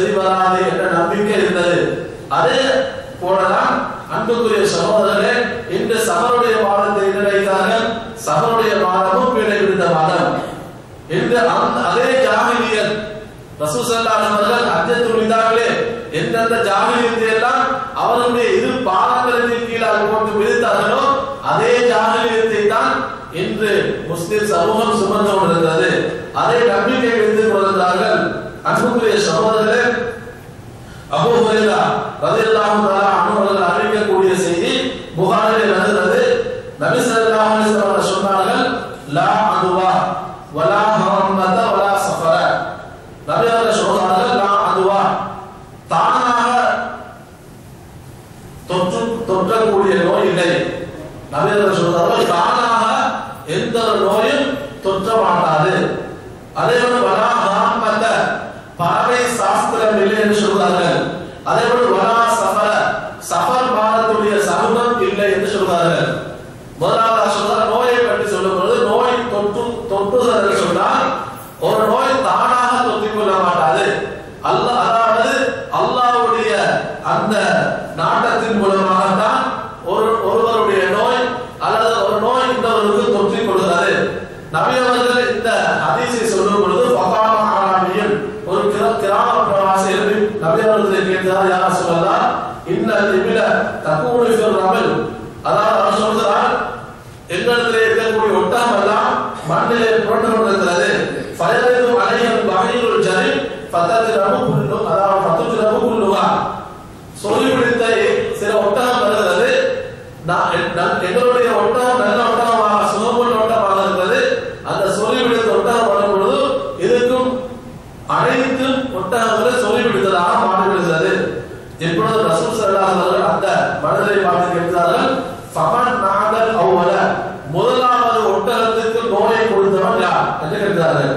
சரி வராது என்ற நம்பிக்கை இருந்தது அதே போலதான் அன்புக்குரிய சகோதரர்களே இன்று சபருடைய மாதத்தை நினைத்தார்கள் சபருடைய மாதமும் பிழை விடுத்த மாதம் இன்று அந்த அதே ஜாகிலியல் ரசூசல்லாஹ் அவர்கள் அஜத்துல் விதாவிலே எந்தெந்த ஜாகிலியத்தை எல்லாம் அவர்களுடைய இரு பாதங்களின் கீழாக போட்டு விதித்தார்களோ அதே ஜாகிலியத்தை தான் இன்று முஸ்லிம் சமூகம் சுமந்து கொண்டிருக்கிறது அதை நம்பிக்கை வைத்துக் கொண்டிருந்தார்கள் அன்புக்குரிய சகோதரர்களே அபூ ஹுரைரா ரலியல்லாஹு தஆலா அன்ஹு அவர்கள் அறிவிக்கக்கூடிய செய்தி புகாரிலே வருகிறது நபி ஸல்லல்லாஹு அலைஹி வஸல்லம் சொன்னார்கள் லா அதுவா வலா ஹரமத வலா சஃபர நபி அவர்கள் சொல்றார்கள் லா அதுவா தானாக தொற்று தொற்றக்கூடிய நோய் இல்லை நபி அவர்கள் சொல்றார்கள் தானாக எந்த ஒரு நோயும் தொற்ற மாட்டாது அதே போல வலா ஹரமத பறவை சாஸ்திரம் இல்லை என்று சொல்றார்கள் அதே போல வலா சஃபர சஃபர் மாதத்துடைய சகுனம் இல்லை என்று சொல்றார்கள் முதலாவது சொல்றார் நோயை பற்றி சொல்லும் பொழுது நோய் தொற்று தொற்றுதல் என்று சொன்னால் ஒரு நோய் தானாக தொற்றிக் கொள்ள மாட்டாது அல்லாஹ் அதாவது அல்லாஹ்வுடைய அந்த நாட்டத்தின் மூலமாகத்தான் ஒரு ஒருவருடைய நோய் அல்லது ஒரு நோய் இன்னொருவருக்கு தொற்றிக் கொள்கிறது நபி அவர்கள் இந்த ஹதீஸை சொல்லும் பொழுது ஃபகாம ஆராமியன் ஒரு கிர- கிராம பிரவாசி எழுப்பி நபி அவர்களை கேட்டார் யார் சொல்லலாம் இன்ன திபில தக்கூடு ஃபில் ரமல் அதாவது அவர் சொல்கிறார் எங்களிடத்தில் இருக்கக்கூடிய ஒட்டகம் எல்லாம் மண்ணிலே புரண்டு கொண்டிருக்கிறது ஃபயரிது அலைஹிம் பஹீருல் ஜரீம் ஃபதத்ரபு குல்லு அதாவது ஃபதத்ரபு குல்லுஹா சொல்லி பிடித்த சில ஒட்டகம் வருகிறது நான் நான் எங்களுடைய ஒட்டகம் நல்ல ஒட்டகமாக சுகமுள்ள ஒட்டகமாக இருக்கிறது அந்த சொல்லி பிடித்த ஒட்டகம் வரும் பொழுது இதுக்கும் அனைத்தும் ஒட்டகங்களை சொல்லி பிடித்ததாக மாறிவிடுகிறது இப்பொழுது ரசூல் ஸல்லல்லாஹு அலைஹி வஸல்லம் அந்த மனிதரை பார்த்து கேட்கிறார்கள் ஃபமன் நாதல் அவ்வல முதலாவது ஒட்டகத்துக்கு நோயை கொடுத்தவன் யார் என்று கேட்கிறார்கள்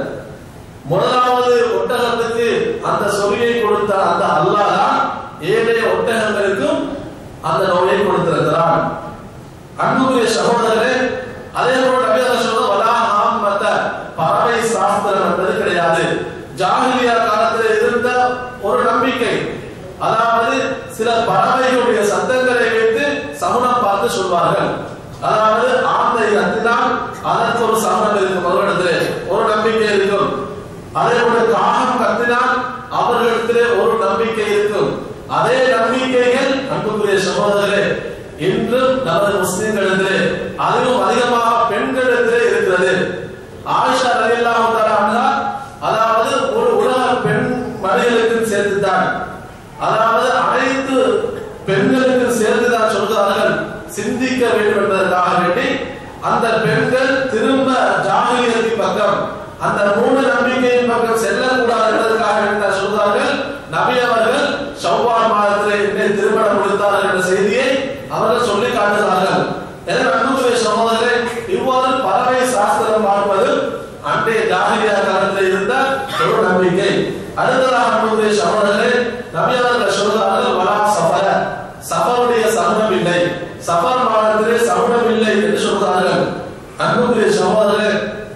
முதலாவது ஒட்டகத்துக்கு அந்த சொல்லியை கொடுத்த அந்த அல்லாஹ் தான் ஏழைய ஒட்டகங்களுக்கும் அந்த நோயை கொடுத்திருக்கிறான் அன்புக்குரிய சகோதரரே அதே போல நபி அவர்கள் சொல்றது வலா ஆம்மத்த பறவை சாஸ்திரம் என்பது கிடையாது ஜாகிலியா காலத்தில் இருந்த ஒரு நம்பிக்கை அதாவது சில பறவைகளுடைய சத்தங்களை வைத்து சகுனம் பார்த்து சொல்வார்கள் அதாவது ஆந்தை கத்தினால் அதற்கு ஒரு சகுனம் இருக்கும் அவரிடத்திலே ஒரு நம்பிக்கை இருக்கும் அதே போல காகம் கத்தினால் அவர்களிடத்திலே ஒரு நம்பிக்கை இருக்கும் அதே நம்பிக்கைகள் அன்புக்குரிய சகோதரர்களே இன்றும் நமது முஸ்லிம்களிடத்திலே அதிலும் அதிகமாக பெண்களிடத்திலே இருக்கிறது ஆயிஷா ரலியல்லாஹு தஆலா அன்ஹா அதாவது ஒரு உலக பெண் மனிதர்களுக்கும் சேர்த்துதான் அதாவது அனைத்து பெண்களுக்கும் சேர்த்துதான் சொல்கிறார்கள் சிந்திக்க வேண்டும் என்பதற்காக வேண்டி அந்த பெண்கள் திரும்ப ஜாகிலியத்தின் பக்கம் அந்த மூணு நம்பிக்கையின் பக்கம் செல்லக்கூடாது என்பதற்காக வேண்டி தான் சொல்கிறார்கள் நபி அவர்கள் ஷவ்வால் மாதத்திலே என்னை திருமணம் முடித்தார்கள் என்ற செய்தியை அவர்கள் சொல்லி காட்டுகிறார்கள் எனவே அன்புக்குரிய சகோதரரே இவ்வாறு பறவை சாஸ்திரம் பார்ப்பது அன்றைய ஜாகிரியா காலத்தில் இருந்த ஒரு நம்பிக்கை அடுத்ததாக அன்புக்குரிய சகோதரரே நபி அவர்கள் சொல்கிறார்கள் வலா சஃபர சஃபருடைய சகுனம் இல்லை சஃபர் மாதத்திலே சகுனம் இல்லை என்று சொல்கிறார்கள் அன்புக்குரிய சகோதரரே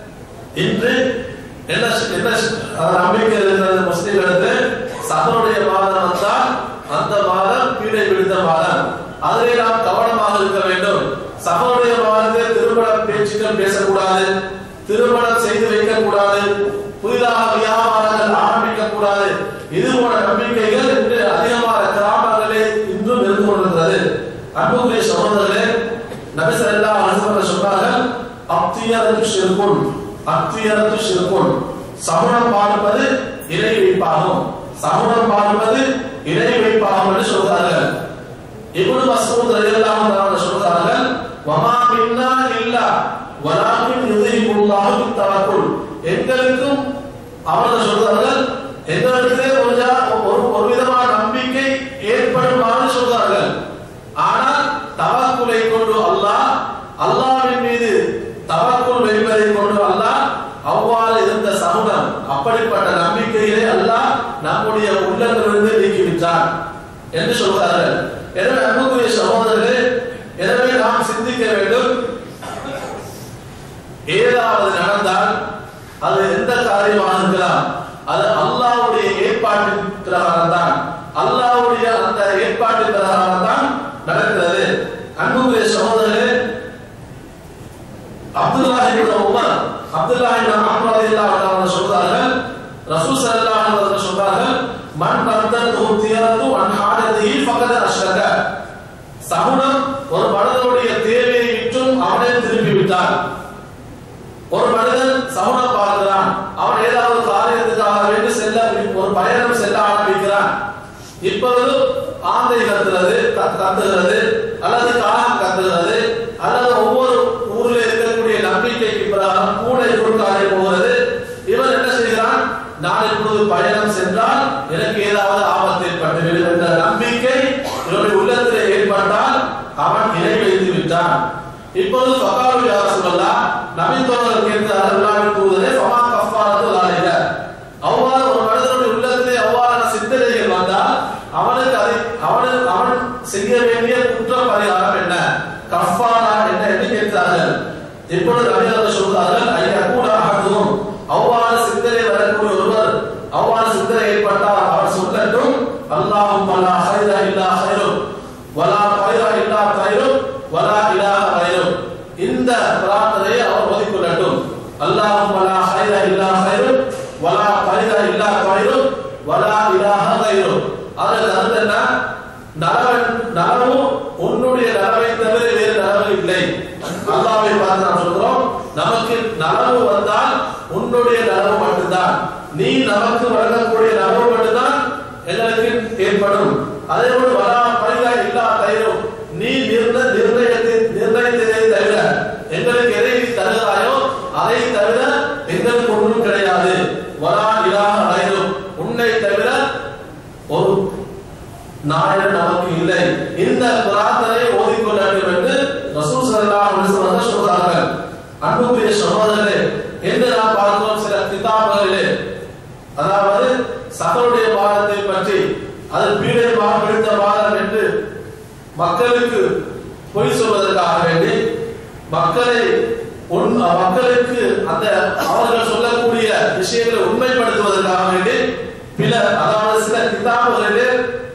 இன்று என்ன என்ன அஹ், நம்பிக்கை இருக்கிறது முஸ்லிம்களுக்கு சஃபருடைய மாதம் வந்தால் அந்த மாதம் பீடை விடுத்த மாதம் அதிலே நாம் கவனமாக இருக்க வேண்டும் சஃபருடைய மாதத்தில் திருமண பேச்சுக்கள் பேசக்கூடாது திருமணம் செய்து வைக்கக்கூடாது புதிதாக வியாபாரங்கள் ஆரம்பிக்க கூடாது இது போல நம்பிக்கைகள் இன்று அதிகமான கிராமங்களே இன்றும் இருந்து கொண்டிருக்கிறது அன்புக்குரிய சகோதரர்களே நபி ஸல்லல்லாஹு அலைஹி வஸல்லம் சொன்னார்கள் அத்தியரத்து ஷிர்குன் அத்தியரத்து ஷிர்குன் சமணம் பார்ப்பது இறை வைப்பாகும் சமணம் பார்ப்பது இறை வைப்பாகும் என்று சொல்கிறார்கள் இப்னு மஸ்ஊத் ரலியல்லாஹு தஆலா சொல்கிறார்கள் வமா மின்னா இல்லா வலாக்கின் யுதிஹிபுல்லாஹு பித்தவக்குல் எங்களுக்கும் அவர்கள் சொல்கிறார்கள் எங்களிடத்திலே ஒரு ஜா- ஒரு ஒரு விதமான நம்பிக்கை ஏற்படுமாறு சொல்கிறார்கள் ஆனால் தவக்குலை கொண்டு அல்லாஹ் அல்லாஹ்வின் மீது தவக்குல் வைப்பதை கொண்டு அல்லாஹ் அவ்வாறு இருந்த சகுனம் அப்படிப்பட்ட நம்பிக்கையிலே அல்லாஹ் நம்முடைய உள்ளத்திலிருந்து நீக்கிவிட்டான் என்று சொல்கிறார்கள் எனவே அன்புக்குரிய சகோதரர்களே எனவே நாம் சிந்திக்க வேண்டும் ஏதாவது நடந்தால் அது எந்த காரியமாக இருக்கலாம் அது அல்லாஹ்வுடைய ஏற்பாட்டின் பிரகாரம் தான் அல்லாஹ்வுடைய அந்த ஏற்பாட்டின் பிரகாரம் தான் நடக்கிறது அன்புக்குரிய சகோதரர்களே அப்துல்லா இப்னு உமர் அப்துல்லா இப்னு அம்ர் ரலியல்லாஹு அன்ஹு சொல்றார்கள் ரசூல் ஸல்லல்லாஹு அலைஹி வஸல்லம் சொல்றார்கள் மன் பத்தத்து தியரத்து அன் ஹாஜதிஹி ஃபகத் அஷ்ரக சகுனம் ஒரு மனிதனுடைய தேவையை விட்டும் அவனை திருப்பி விட்டான் ஒரு மனிதன் சகுனம் பார்க்கிறான் அவன் ஏதாவது காரியத்துக்காக வேண்டி செல்ல ஒரு பயணம் செல்ல ஆரம்பிக்கிறான் இப்பொழுது ஆந்தை கத்துறது கத்- கத்துகிறது அல்லது காகம் கத்துகிறது அல்லது ஒவ்வொரு ஊரில் இருக்கக்கூடிய நம்பிக்கைக்கு பிரகாரம் கூடை குறுக்காலே போகிறது இவன் என்ன செய்கிறான் நான் இப்பொழுது பயணம் சென்றால் எனக்கு ஏதாவது ஆபத்து ஏற்பட்டுவிடும் என்ற நம்பிக்கை இவனுடைய உள்ளத்திலே ஏற்பட்டால் அவன் இணை வைத்து விட்டான் இப்பொழுது ஃபகாரு யா ரசூலல்லாஹ் நபி தோழர் கேட்டார் அல்லாஹ்வின் தூதரே ஃபமா கஃபாரத்து லாலிக அவ்வாறு ஒரு மனிதனுடைய உள்ளத்திலே அவ்வாறான சிந்தனைகள் வந்தால் அவனுக்கு அதை அவனுக்கு அவன் செய்ய வேண்டிய குற்ற பரிகாரம் என்ன கஃபாரா என்ன என்று கேட்டார்கள் இப்பொழுது நபி அவர்கள் சொல்றார்கள் ஐயா கூட அகதும் அவ்வாறு சிந்தனை வரக்கூடிய ஒருவர் அவ்வாறு சிந்தனை ஏற்பட்டால் அவர் சொல்லட்டும் அல்லாஹும் லா ஹைர இல்லா ஹைரும் வலா பைர இல்லா தைரும் வலா இலாஹ கைரும் இந்த பிரார்த்தனையை அவர் ஓதிக்கொள்ளட்டும் அல்லாஹும் வலா ஹைர இல்லா ஹைரும் வலா பைர இல்லா கைரும் வலா இலாஹ கைரும் அதில் கருத்து என்ன நலவன் நலவும் உன்னுடைய நலவை தவிர வேறு நலவு இல்லை அல்லாவை பார்த்து நாம் சொல்கிறோம் நமக்கு நலவு வந்தால் உன்னுடைய நலவு மட்டும்தான் நீ நமக்கு வழங்கக்கூடிய நலவு மட்டும்தான் எங்களுக்கு ஏற்படும் அதே போல வரா பரிதா இல்லா தயிரும் நீ நிர்ண நிர்ணயத்தை நிர்ணயித்ததை தவிர எங்களுக்கு எதை நீ தருகிறாயோ அதை தவிர எங்களுக்கு ஒன்றும் கிடையாது வரா இலாக தயிரும் உன்னை தவிர ஒரு நாயன் நமக்கு இல்லை இந்த பிரார்த்தனை ஓதிக்கொள்ள வேண்டும் என்று ரசூல் ஸல்லல்லாஹு அலைஹி வஸல்லம் சொல்றார்கள் அன்புக்குரிய சகோதரர்களே என்று நாம் பார்க்கிறோம் சில கிதாபுகளிலே அதாவது சகருடைய பாடத்தை பற்றி அது பீடை பாடம் பிடித்த பாடம் என்று மக்களுக்கு பொய் சொல்வதற்காக வேண்டி மக்களை உண் மக்களுக்கு அந்த அவர்கள் சொல்லக்கூடிய விஷயங்களை உண்மைப்படுத்துவதற்காக வேண்டி பிற அதாவது சில கிதாபுகளிலே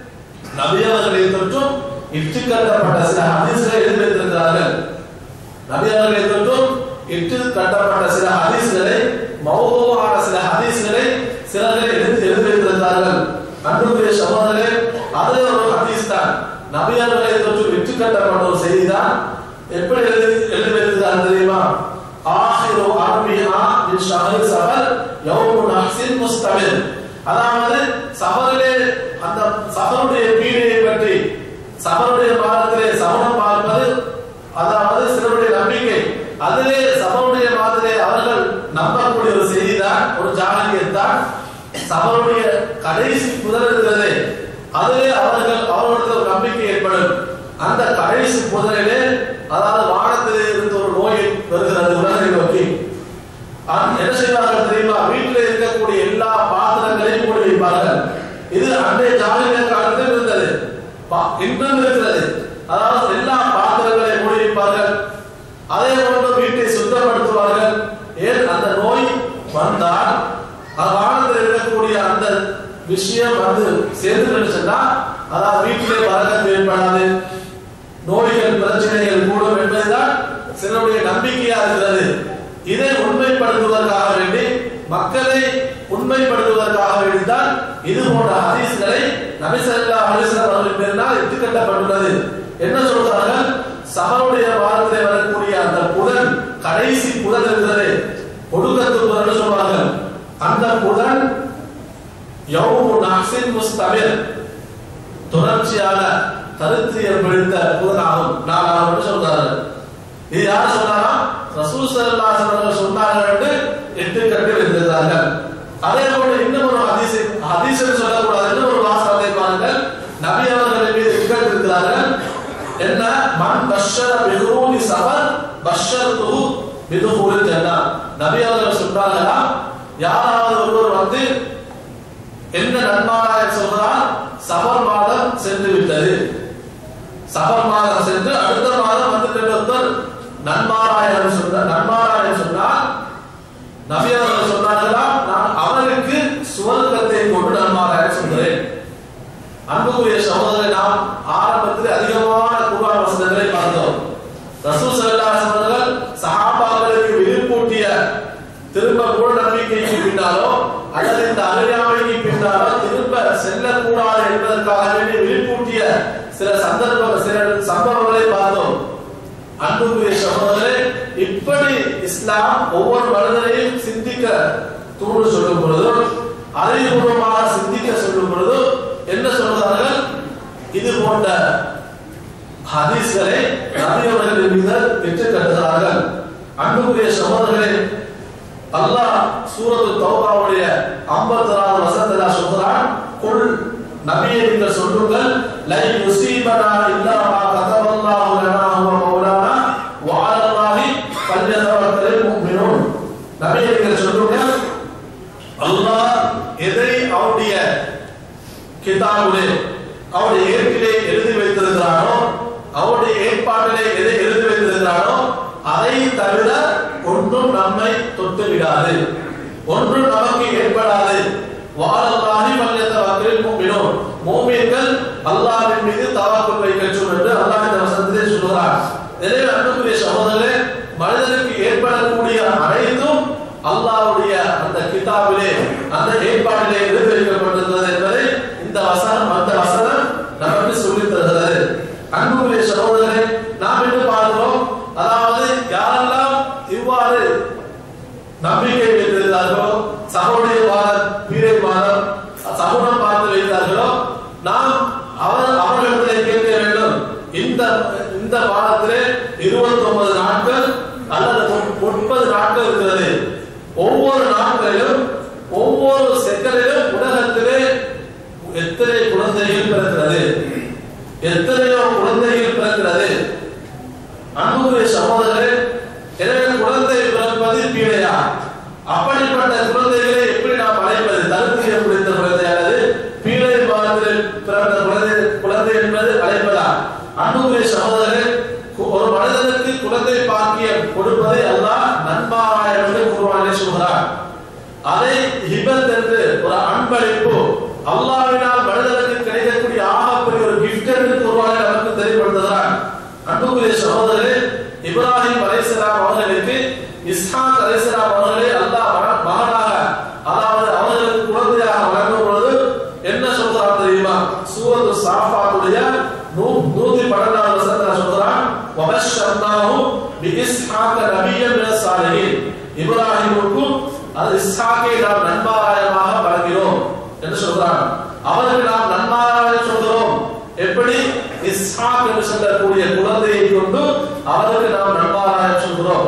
நபியவர்களை தொற்றும் இட்டு கட்டப்பட்ட சில ஹதீஸ்களை எழுதி வைத்திருக்கிறார்கள் நபியவர்களை தொற்றும் இட்டு கட்டப்பட்ட சில ஹதீஸ்களை மௌதுவான சில ஹதீஸ்களை சிலர்கள் எழுதி எழுதி வைத்திருக்கிறார்கள் அன்புக்குரிய சகோதரர்களே அது ஒரு ஹதீஸ் தான் நபியவர்களை தொற்றும் இட்டு கட்டப்பட்ட ஒரு செய்தி தான் எப்படி எழுதி எழுதி வைத்திருக்கிறார்கள் தெரியுமா ஆஹிரு அர்பிஹா மின் ஷஹர் சஃபர் யௌமு நஹ்ஸின் முஸ்தமிர் அதாவது சஃபரிலே அந்த சஃபருடைய பீடையை பற்றி சஃபருடைய மாதத்திலே சமணம் பார்ப்பது அதாவது சிலருடைய நம்பிக்கை அதிலே சபருடைய மாதத்திலே அவர்கள் நம்பக்கூடிய ஒரு செய்தி தான் ஒரு ஜானகியத் தான் சபருடைய கடைசி புதர் இருக்கிறதே அதிலே அவர்கள் அவர்களுக்கு ஒரு நம்பிக்கை ஏற்படும் அந்த கடைசி புதரிலே அதாவது வானத்திலே இருந்து ஒரு நோய் வருகிறது உலகை நோக்கி அன்- என்ன செய்வார்கள் தெரியுமா வீட்டில் இருக்கக்கூடிய எல்லா பாத்திரங்களையும் மூடி வைப்பார்கள் இது அன்றைய ஜாலிய காலத்தில் இருந்தது பா- இன்றும் இருக்கிறது அதாவது எல்லா பாத்திரங்களையும் மூடி வைப்பார்கள் அதே போன்று வீட்டை சுத்தப்படுத்துவார்கள் ஏன் அந்த நோய் வந்தால் அது வானத்தில் இருக்கக்கூடிய அந்த விஷயம் வந்து சேர்ந்து சொன்னா அதாவது வீட்டிலே பறக்கத்து ஏற்படாது நோய்கள் பிரச்சனைகள் கூடும் என்பதுதான் சிலருடைய நம்பிக்கையா இருக்கிறது இதை உண்மைப்படுத்துவதற்காக வேண்டி மக்களை உண்மைப்படுத்துவதற்காக வேண்டிதான் இது போன்ற ஹதீஸ்களை நபி ஸல்லல்லாஹு அலைஹி வஸல்லம் அவர்கள் பேரினால் இட்டுக்கட்டப்பட்டுள்ளது என்ன சொல்கிறார்கள் சபருடைய வாரத்திலே வரக்கூடிய அந்த புதன் கடைசி புதன் இருக்கிறது ஒடுக்கத்து புதன் சொல்வார்கள் அந்த புதன் யௌமு நஹ்ஸின் முஸ்தமிர் தொடர்ச்சியான கருத்தியல் பிடித்த புதனாகும் நாலாம் என்று சொல்றார்கள் இது யார் சொன்னாரா ரசூல் ஸல்லல்லாஹு அலைஹி வஸல்லம் சொன்னார்கள் என்று எட்டு கட்டு வைத்திருந்தார்கள் அதே போல இன்னும் ஒரு ஹதீஸ் ஹதீஸ் என்று சொல்லக்கூடாது இன்னும் ஒரு வாசகத்தை பாருங்கள் நபி அவர்களின் மீது இக்கட் இருக்கிறார்கள் என்ன மன் பஷர பிஹூனி சபர் பஷர்துஹு பிதுஹூலில் ஜன்னா நபி அவர்கள் சொல்றார்களா யாராவது ஒருவர் வந்து என்ன நன்மாராய சொல்கிறார் சபர் மாதம் சென்று விட்டது சபர் மாதம் சென்று அடுத்த மாதம் வந்து ஒருத்தர் நன்மாராயம் சொன்ன நன்மாராயம் சொன்னால் நபி அவர்கள் சொன்னார்களா நான் அவருக்கு சுவர்க்கத்தை கொண்டு நன்மாராயம் சொல்கிறேன் அறியாமைக்கு பின்னால திரும்ப செல்லக்கூடாது என்பதற்காக வேண்டி விழிப்பூட்டிய சில சந்தர்ப்ப சில சம்பவங்களை பார்த்தோம் அன்புக்குரிய சகோதரே இப்படி இஸ்லாம் ஒவ்வொரு மனிதனையும் சிந்திக்க தூண்டு சொல்லும் பொழுதும் அறிவுபூர்வமாக சிந்திக்க சொல்லும் பொழுதும் என்ன சொல்கிறார்கள் இது போன்ற ஹதீஸ்களை நபி அவர்களின் மீது பெற்று கட்டுகிறார்கள் அன்புக்குரிய சகோதரர்களே அல்லாஹ் சூரத்து தௌபாவுடைய 56வது வசனத்துல சொல்றான் குல் நபியே நீங்கள் சொல்லுங்கள் லை யுஸீபனா இல்லா மா கதபல்லாஹு லனா ஹுவ மௌலானா வ அலல்லாஹி ஃபல்யதவக்கலில் முஃமினூன் நபியே நீங்கள் சொல்லுங்கள் அல்லாஹ் எதை அவருடைய கிதாபிலே அவருடைய ஏட்டிலே எழுதி வைத்திருக்கிறானோ அவருடைய ஏற்பாட்டிலே எதை எழுதி வைத்திருக்கிறானோ அதை தவிர ஒன்றும் நம்மை தொட்டு விடாது ஒன்றும் நமக்கு ஏற்படாது வாழல்லாஹி வல்யத்த வக்கில் மூமினோன் மூமின்கள் அல்லாஹ்வின் மீது தவக்குள் வைக்கட்டும் என்று அல்லாஹ் இந்த வசனத்திலே சொல்கிறார் எனவே அன்புக்குரிய சகோதரர்களே மனிதனுக்கு ஏற்படக்கூடிய அனைத்தும் அல்லாஹ்வுடைய அந்த கிதாபிலே அந்த ஏற்பாட்டிலே எழுதி வைக்கப்பட்டிருக்கிறது என்பதை இந்த வசனம் அந்த வசனம் நமக்கு சொல்லித் தருகிறது அன்புக்குரிய சகோதரரே நாம் என்ன பார்க்கிறோம் அதாவது யாரெல்லாம் இவ்வாறு நம்பிக்கை வைத்திருந்தார்களோ சகோதரிய மாதம் பீரை மாதம் சகுனம் பார்த்து வைத்தார்களோ நாம் அவர் அவர்களிடத்திலே கேட்க வேண்டும் இந்த இந்த பாடத்திலே இருபத்தி ஒன்பது நாட்கள் அல்லது முப்பது நாட்கள் இருக்கிறது ஒவ்வொரு நாட்களிலும் ஒவ்வொரு செகண்டிலும் உலகத்திலே எத்தனை குழந்தைகள் பிறக்கிறது எத்தனையோ குழந்தைகள் பிறக்கிறது அன்புக்குரிய சகோதரரே எனவே குழந்தை பிறப்பது பீடையா அப்படிப்பட்ட குழந்தைகளை எப்படி நாம் அழைப்பது தருத்திய பிடித்த குழந்தை அல்லது பீடை பாகத்தில் பிறந்த குழந்தை குழந்தை என்பது அழைப்பதா அன்புக்குரிய சகோதரரே கு- ஒரு மனிதனுக்கு குழந்தை பாக்கியம் கொடுப்பதை அல்லாஹ் நன்மாராயம் என்று குருவானே சொல்கிறார் அதை ஹிபத் என்று ஒரு அன்பளிப்பு அல்லாஹ்வினால் மனிதனுக்கு கிடைக்கக்கூடிய ஆகப்பெரிய ஒரு gift என்று குர்ஆனை நமக்கு தெளிவுபடுத்துகிறார் அன்புக்குரிய சகோதரரே இப்ராஹிம் அலைஹிஸ்ஸலாம் அவர்களுக்கு இஸ்ஹாக் அலைஹிஸ்ஸலாம் அவர்களை அல்லாஹ் மக- மகனாக அதாவது அவர்களுக்கு குழந்தையாக வழங்கும் பொழுது என்ன சொல்றான் தெரியுமா சூரத்து சாஃபாத்துடைய நூ- நூத்தி பன்னெண்டாவது வசனத்துல சொல்றான் வபஷர்னாஹு பிஇஸ்ஹாக நபிய்யன் மினஸ் சாலிஹீன் இப்ராஹிமுக்கும் அது இஸ்ஹாக்கை நாம் நன்மாராயமாக வழங்கினோம் என்று சொல்றான் அவருக்கு நாம் நன்மாராயம் சொல்கிறோம் எப்படி இஸ்ஹாக் என்று சொல்லக்கூடிய குழந்தையை கொண்டு அவருக்கு நாம் நன்மாராயம் சொல்கிறோம்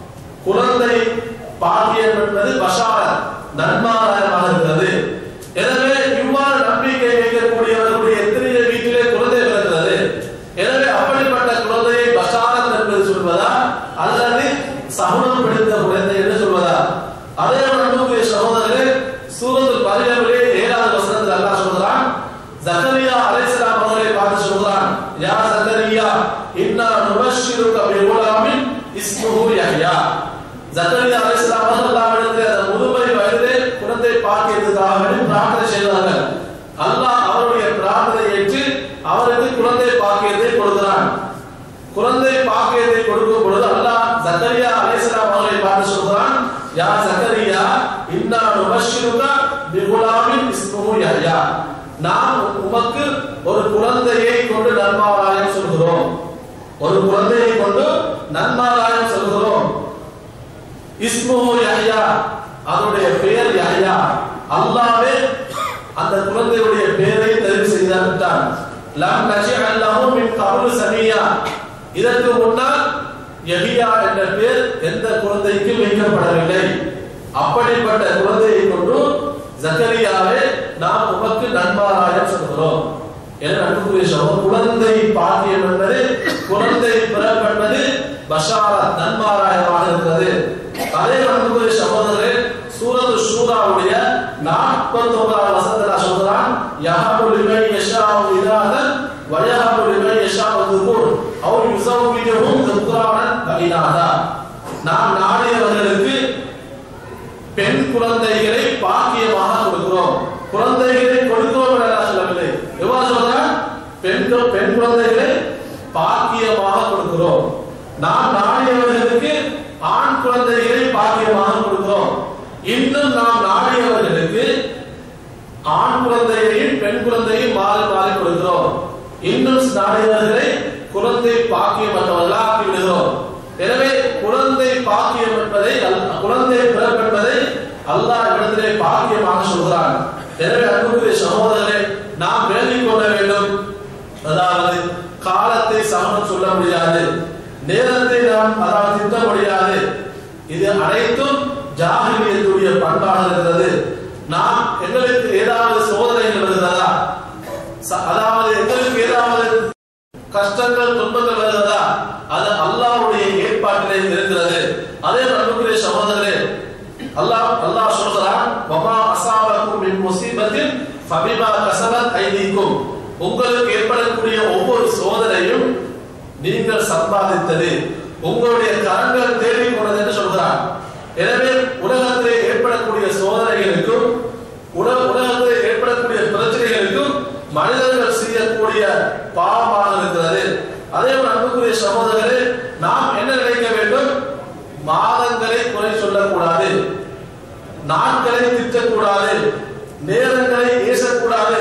குழந்தை பாக்கியம் என்பது பஷாரத் நன்மாராயமாக இருக்கிறது எனவே இவ்வாறு நம்பிக்கை வைக்கக்கூடியவர்களுடைய எத்தனைய வீட்டிலே குழந்தை பிறக்கிறது எனவே அப்படிப்பட்ட குழந்தையை பஷாரத் என்பது சொல்வதா அல்லது சகுனம் பிடித்த குழந்தை என்று சொல்வதா அதே அன்புக்குரிய சகோதரர்களே சூரத்துல் மரியமிலே ஏழாவது வசனத்தில் அல்லாஹ் சொல்கிறான் ஜக்கரியா அலைஹிஸ்ஸலாம் அவர்களை பார்த்து சொல்கிறான் யா ஜக்கரியா இன்னா நுபஷ்ஷிருக பிகுலாமின் இஸ்முஹு யஹ்யா ஜக்கரியா அலைஹிஸ்ஸலாம் அவர்கள் அல்லாஹ்விடத்தில் அந்த முதுமை வயதிலே குழந்தை பாக்கியத்துக்காக வேண்டி பிரார்த்தனை செய்தார்கள் அல்லாஹ் அவருடைய பிரார்த்தனை ஏற்று அவருக்கு குழந்தை பாக்கியத்தை கொடுக்கிறான் குழந்தை பாக்கியத்தை கொடுக்கும் பொழுது அல்லாஹ் ஜக்கரியா அலைஹிஸ்ஸலாம் அவர்களை பார்த்து சொல்கிறான் யா ஜக்கரியா இன்னா நுபஷ்ஷிருக பிகுலாமின் இஸ்முஹு யஹ்யா நாம் உமக்கு ஒரு குழந்தையை கொண்டு நன்மாராயம் சொல்கிறோம் ஒரு குழந்தையை கொண்டு நன்மாராயம் சொல்கிறோம் இஸ்முஹு யஹ்யா அதனுடைய பெயர் யஹ்யா அல்லாஹ்வே அந்த குழந்தையுடைய பெயரை தெரிவு செய்து விட்டான் லம் நஜிஅல் லஹு மின் கப்லு சமியா இதற்கு முன்னால் யஹ்யா என்ற பெயர் எந்த குழந்தைக்கும் வைக்கப்படவில்லை அப்படிப்பட்ட குழந்தையை கொண்டு ஜக்கரியாவே நாம் உமக்கு நன்மாராயம் சொல்கிறோம் என அன்புக்குரிய சகோதரர், குழந்தை பாக்கியம் என்பது குழந்தை பிறப்பென்பது பஷாரத் நன்மாராயமாக இருக்கிறது அதே அன்புக்குரிய சகோதரரே சூரத்து ஷூராவுடைய 49வது வசனத்துல சொல்றான் யஹபு லிமன் யஷாஉ இனாதன் வ யஹபு லிமன் யஷாஉ துகுர் அவ் யுஸவ்விஜுஹும் துக்ரானன் வ இனாதா நாம் நாடியவர்களுக்கு பெண் குழந்தைகளை பாக்கியமாக கொடுக்கிறோம் குழந்தைகளை கொடுக்கிறோம் என அல்லாஹ் சொல்லவில்லை எவ்வாறு சொல்றான் பெண் கு- பெண் குழந்தைகளை பாக்கியமாக கொடுக்கிறோம் நாம் நாடியவர்களுக்கு ஆண் குழந்தைகளை பாக்கியமாக கொடுக்கிறோம் இன்னும் நாம் நாடியவர்களுக்கு ஆண் குழந்தையையும் பெண் குழந்தையும் மாறி மாறி கொடுக்கிறோம் இன்னும் நாடியவர்களை குழந்தை பாக்கியமற்றவர்களா ஆக்கி விடுகிறோம் எனவே குழந்தை பாக்கியம் என்பதை அல்- குழந்தை பிறப்பென்பதை அல்லாஹ் இடத்திலே பாக்கியமாக சொல்கிறான் எனவே அன்புக்குரிய சகோதரர்களே நாம் வேண்டிக் கொள்ள வேண்டும் அதாவது காலத்தை சமணம் சொல்ல முடியாது நேரத்தை நாம் அதாவது திட்ட முடியாது இது அனைத்தும் ஜாகிலியத்துடைய பண்பாக இருக்கிறது நாம் எங்களுக்கு ஏதாவது சோதனைகள் வருகிறதா ச- அதாவது எங்களுக்கு ஏதாவது கஷ்டங்கள் துன்பங்கள் வருகிறதா அது அல்லாஹ்வுடைய ஏற்பாட்டிலே இருக்கிறது அதே அன்புக்குரிய சகோதரரே அல்லாஹ் அல்லாஹ் சொல்கிறான் வமா அஸாபக்கும் மின் முஸீபத்தின் ஃபபிமா கஸபத் ஐதீக்கும் உங்களுக்கு ஏற்படக்கூடிய ஒவ்வொரு சோதனையும் நீங்கள் சம்பாதித்தது உங்களுடைய கரங்கள் தேடிக் கொண்டது என்று சொல்கிறான் எனவே உலகத்திலே ஏற்படக்கூடிய சோதனைகளுக்கும் உலக உலகத்திலே ஏற்படக்கூடிய பிரச்சனைகளுக்கும் மனிதர்கள் செய்யக்கூடிய பாவமாக இருக்கிறது அதே போல அன்புக்குரிய சகோதரர்களே நாம் என்ன நினைக்க வேண்டும் மாதங்களை குறை சொல்லக்கூடாது நாட்களை திட்டக்கூடாது நேரங்களை ஏசக்கூடாது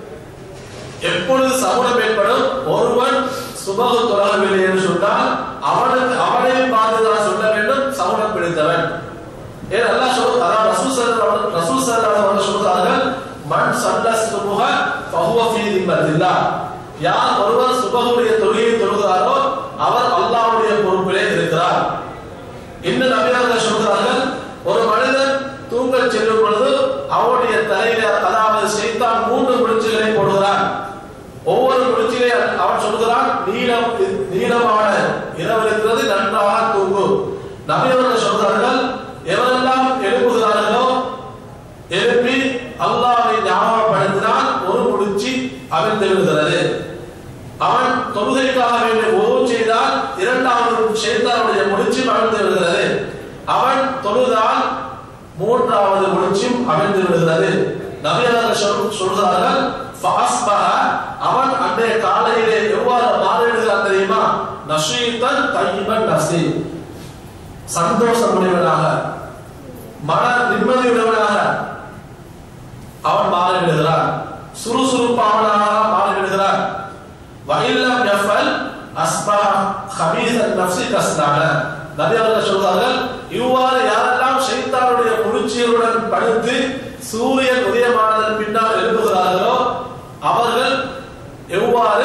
எப்பொழுது சகுனம் ஏற்படும் ஒருவன் சுபகு தொடரவில்லை என்று சொன்னால் அவனுக்கு அவனையும் பார்த்துதான் சொல்ல வேண்டும் சகுனம் பிடித்தவன் ஏன் அல்லாஹ் சொல் அதாவது ரசூல் ஸல்லல்லாஹு ரசூல் ஸல்லல்லாஹு அலைஹி சொல்கிறார்கள் மன் சல்ல சுபஹ ஃபஹுவ ஃபீ திம்மத்தில்லாஹ் யார் ஒருவர் சுபகுடைய தொழுகையை தொழுகிறாரோ அவர் அல்லாஹ்வுடைய பொறுப்பிலே இருக்கிறார் இன்னும் நபியார்கள் சொல்கிறார்கள் ஒரு மனிதன் தூங்கச் செல்லும் பொழுது அவனுடைய தலையில அதாவது சைத்தான் மூன்று முடிச்சுகளை போடுகிறான் ஒவ்வொரு முடிச்சிலே அவன் சொல்கிறான் நீளம் நீளமான இரவு இருக்கிறது நன்றாக தூங்கு நபியவர்கள் சொல்கிறார்கள் எவரெல்லாம் எழுப்புகிறார்களோ எழுப்பி அல்லாஹ்வை ஞாபகப்படுத்தினால் ஒரு முடிச்சு அவிழ்ந்து விடுகிறது அவன் தொழுகைக்காக வேண்டிய உதவு செய்தால் இரண்டாவது ஷைத்தானுடைய முடிச்சும் அவிழ்ந்து விடுகிறது அவன் தொழுதால் மூன்றாவது முடிச்சும் அவிழ்ந்து விடுகிறது நபியர்கள் சொல் சொல்கிறார்கள் ஃபஅஸ்பஹ அவன் அன்றைய காலையிலே எவ்வாறு மாறிடுகிறான் தெரியுமா நஷீதன் தையிபன் நசி சந்தோஷமுடையவனாக மன நிம்மதியுடையவனாக அவன் மாறிவிடுகிறான் சுறுசுறுப்பானவனாக மாறிவிடுகிறான் வயல்லம் யஃபல் அஸ்பஹ ஹபீசன் நஃப்ஸி கஸ்னாக நபி அவர்கள் சொல்றார்கள் இவ்வாறு யாரெல்லாம் ஷைத்தானுடைய முழுச்சியருடன் படுத்து சூரியன் உதயமானதன் பின்னால் எழுப்புகிறார்களோ அவர்கள் எவ்வாறு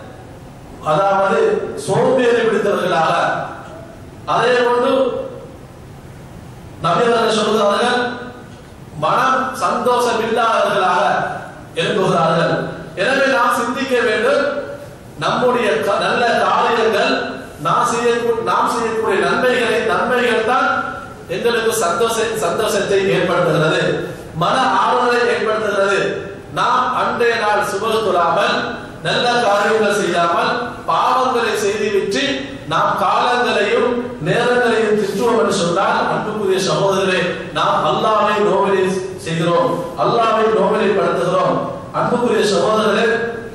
அதாவது சோம்பேறி பிடித்தவர்களாக அதே போன்று நபியவர்கள் சொல்கிறார்கள் மனம் சந்தோஷம் இல்லாதவர்களாக எழுப்புகிறார்கள் எனவே நாம் சிந்திக்க வேண்டும் நம்முடைய க- நல்ல காரியங்கள் நாம் செய்யக்கூடிய நாம் செய்யக்கூடிய நன்மைகளை நன்மைகள் தான் எங்களுக்கு சந்தோஷ சந்தோஷத்தை ஏற்படுத்துகிறது மன ஆறுதலை ஏற்படுத்துகிறது நாம் அன்றைய நாள் சுபகு தொழாமல் நல்ல காரியங்கள் செய்யாமல் பாவங்களை செய்துவிட்டு நாம் காலங்களையும் நேரங்களையும் திட்டுவோம் என்று சொன்னால் அன்புக்குரிய சகோதரரே நாம் அல்லாவை நோவிலை செய்கிறோம் அல்லாவை நோவிலைப்படுத்துகிறோம் அன்புக்குரிய சகோதரரே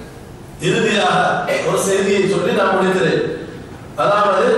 இறுதியாக ஒரு செய்தியை சொல்லி நான் முடிக்கிறேன் அதாவது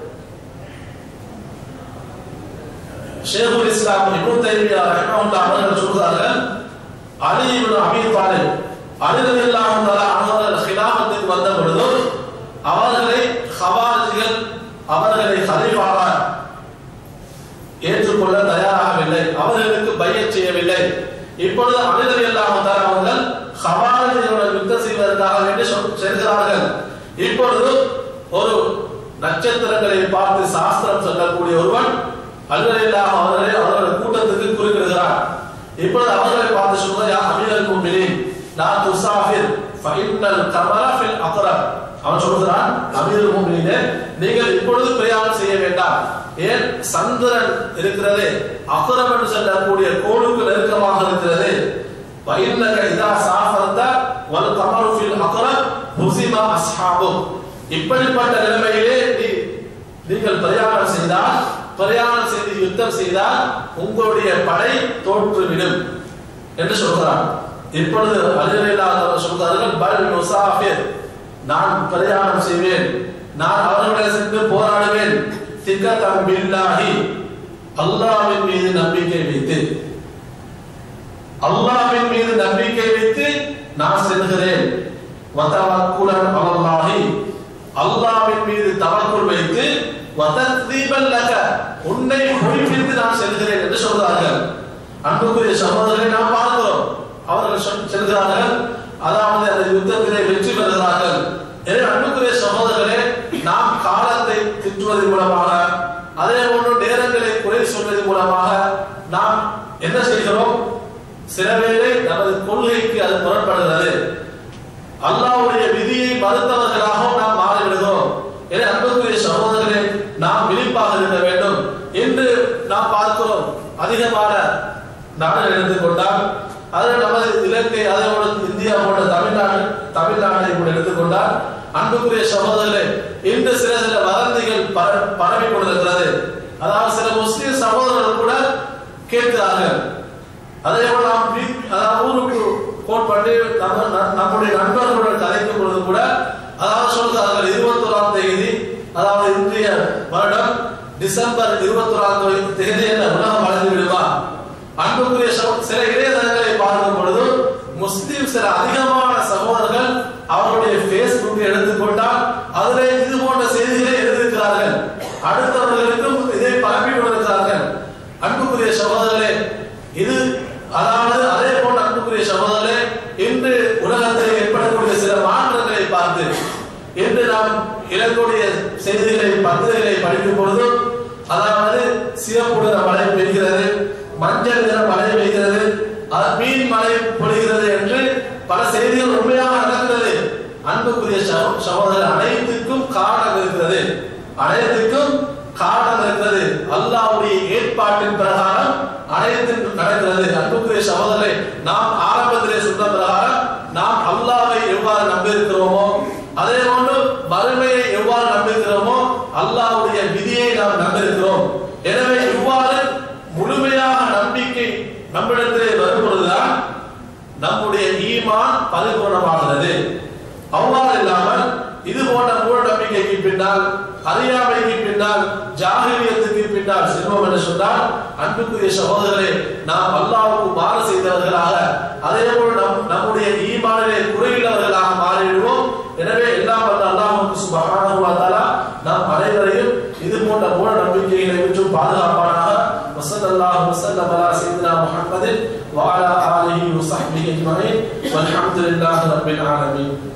ஷேகுல் இஸ்லாம் இப்னு தைமியா ரஹ்மத்துல்லாஹி அவர்கள் சொல்கிறார்கள் அலி இப்னு அபீ தாலிப் அலி ரலியல்லாஹு தஆலா அவர்கள் খিলাফத்துக்கு வந்த பொழுது அவர்களை ஹவாரிஜிகள் அவர்களை ஹலீஃபாக ஏற்றுக்கொள்ள தயாராகவில்லை அவர்களுக்கு பையச் செய்யவில்லை இப்பொழுது அலி ரலியல்லாஹு தஆலா அவர்கள் ஹவாரிஜிகளுடன் யுத்தம் செய்வதற்காக வேண்டி சொல்- செல்கிறார்கள் இப்பொழுது ஒரு நட்சத்திரங்களை பார்த்து சாஸ்திரம் சொல்லக்கூடிய ஒருவன் அல்வரில்லாஹ் அவர்களை அவர்கள் கூட்டத்துக்கு குறிப்பிடுகிறார் இப்பொழுது அவர்களை பார்த்து சொல்வது யா அமீரல் முஃமினீன் லா துசாஃபிர் ஃபஇன்னல் கமர ஃபில் அக்ரப் அவன் சொல்கிறான் அமீரல் முஃமினீனே நீங்கள் இப்பொழுது பிரயாணம் செய்ய வேண்டாம் ஏன் சந்திரன் இருக்கிறது அக்ரம் என்று சொல்லக்கூடிய கோளுக்கு நெருக்கமாக இருக்கிறது وإنك إذا سافرت والقمر في الأقرب هزم أصحابه இப்படிப்பட்ட நிலைமையிலே நீ நீங்கள் பிரயாணம் செய்தால் பிரயாணம் செய்து யுத்தம் செய்தால் உங்களுடைய படை தோற்றுவிடும் என்று சொல்கிறார் இப்பொழுது அலிரலில்லாஹு சொல்கிறார்கள் பல் முசாஃபிர் நான் பிரயாணம் செய்வேன் நான் அவர்களை சென்று போராடுவேன் திக்கத்தம் பில்லாஹி அல்லாஹ்வின் மீது நம்பிக்கை வைத்து அல்லாஹ்வின் மீது நம்பிக்கை வைத்து நான் செல்கிறேன் வதவக்குலன் அலல்லாஹி அல்லாஹ்வின் மீது தவக்குல் வைத்து வதத்ரீபன் லக உன்னை பொய்ப்பித்து நான் செல்கிறேன் என்று சொல்றார்கள் அன்புக்குரிய சகோதரரை நாம் பார்க்கிறோம் அவர்கள் சொல்- செல்கிறார்கள் அதாவது அந்த யுத்தத்திலே வெற்றி பெறுகிறார்கள் எனவே அன்புக்குரிய சகோதரர்களே நாம் காலத்தை திட்டுவதன் மூலமாக அதே போன்று நேரங்களை குறை சொல்வதன் மூலமாக நாம் என்ன செய்கிறோம் சில வேளை நமது கொள்கைக்கு அது முரண்படுகிறது அல்லாஹ்வுடைய விதியை மறுத்தவர்களாகவும் நாம் மாறிவிடுகிறோம் எனவே அன்புக்குரிய சகோதரர்களே நாம் விழிப்பாக இருக்க வேண்டும் என்று நாம் பார்க்கிறோம் அதிகமான நாடுகள் எடுத்துக்கொண்டால் அதில் நமது இலங்கை அதே போல இந்தியா போன்ற தமிழ்நாடு தமிழ்நாட்டை கூட எடுத்துக்கொண்டால் அன்புக்குரிய சகோதரர்களே இன்று சில சில வதந்திகள் பர- பரவி கொண்டிருக்கிறது அதாவது சில முஸ்லிம் சகோதரர்கள் கூட கேட்கிறார்கள் அதே போல நாம் வீ- அதாவது ஊருக்கு போன் பண்ணி நம்ம ந- நம்முடைய நண்பர்களுடன் கதைக்கும் பொழுது கூட அதாவது சொல்கிறார்கள் இருபத்தோராம் தேதி அதாவது இன்றைய வருடம் டிசம்பர் இருபத்தோராம் தேதி என்ன உலகம் அடைந்து விடுமா அன்புக்குரிய சகோ- சில இணையதளங்களை பார்க்கும் பொழுது முஸ்லிம் சில அதிகமான சகோதரர்கள் அவருடைய பேஸ்புக் எடுத்துக்கொண்டால் அதிலே இது போன்ற செய்திகளை எழுதியிருக்கிறார்கள் அடுத்தவர்களுக்கும் இதை பரப்பி கொண்டிருக்கிறார்கள் அன்புக்குரிய சகோதரர்களே இது அதாவது அதே போன்ற அன்புக்குரிய சகோதரர்களே இன்று உலகத்தில் ஏற்படக்கூடிய சில மாற்றங்களை பார்த்து இன்று நாம் இலக்குடைய செய்திகளை பத்திரிகைகளை படிக்கும் பொழுது அதாவது சிவப்பு நிற மழை பெய்கிறது மஞ்சள் நிற மழை பெய்கிறது அது மீன் மழை பொழிகிறது என்று பல செய்திகள் உண்மையாக நடக்கிறது அன்புக்குரிய சகோ- சகோதரர் அனைத்துக்கும் காரணம் இருக்கிறது அனைத்துக்கும் காரணம் இருக்கிறது அல்லாஹ்வுடைய ஏற்பாட்டின் பிரகாரம் அனைத்தும் நடக்கிறது அன்புக்குரிய சகோதரரை நாம் ஆரம்பத்திலே சொன்ன பிரகாரம் நாம் அல்லாஹ்வை எவ்வாறு நம்பியிருக்கிறோமோ அதே போன்று மறுமையை எவ்வாறு நம்பியிருக்கிறோமோ அல்லாஹ்வுடைய விதியை நாம் நம்பியிருக்கிறோம் எனவே இவ்வாறு முழுமையாக நம்பிக்கை நம்மிடத்திலே வரும் பொழுதுதான் நம்முடைய ஈமான் பரிபூர்ணமாகிறது அவ்வாறு இல்லாமல் இது போன்ற மூட நம்பிக்கைக்கு பின்னால் அறியாமைக்கு பின்னால் ஜாகிலியத்துக்கு பின்னால் செல்வம் என்று சொன்னால் அன்புக்குரிய சகோதரர்களே நாம் அல்லாஹ்வுக்கு மாறு செய்தவர்களாக அதே போல் நம் நம்முடைய ஈமானிலே குறையுள்ளவர்களாக மாறிவிடுவோம் எனவே எல்லாம் வல்ல அல்லாஹ்வுக்கு சுப்ஹானஹு வ தஆலா நாம் அனைவரையும் இது போன்ற மூட நம்பிக்கைகளை விட்டு பாதுகாப்பானாக வஸல்லல்லாஹு வஸல்லம் அலா சய்யிதினா முஹம்மதின் வ அலா ஆலிஹி வ ஸஹ்பிஹி அஜ்மஈன் வல்ஹம்துலில்லாஹி ரப்பில் ஆலமீன்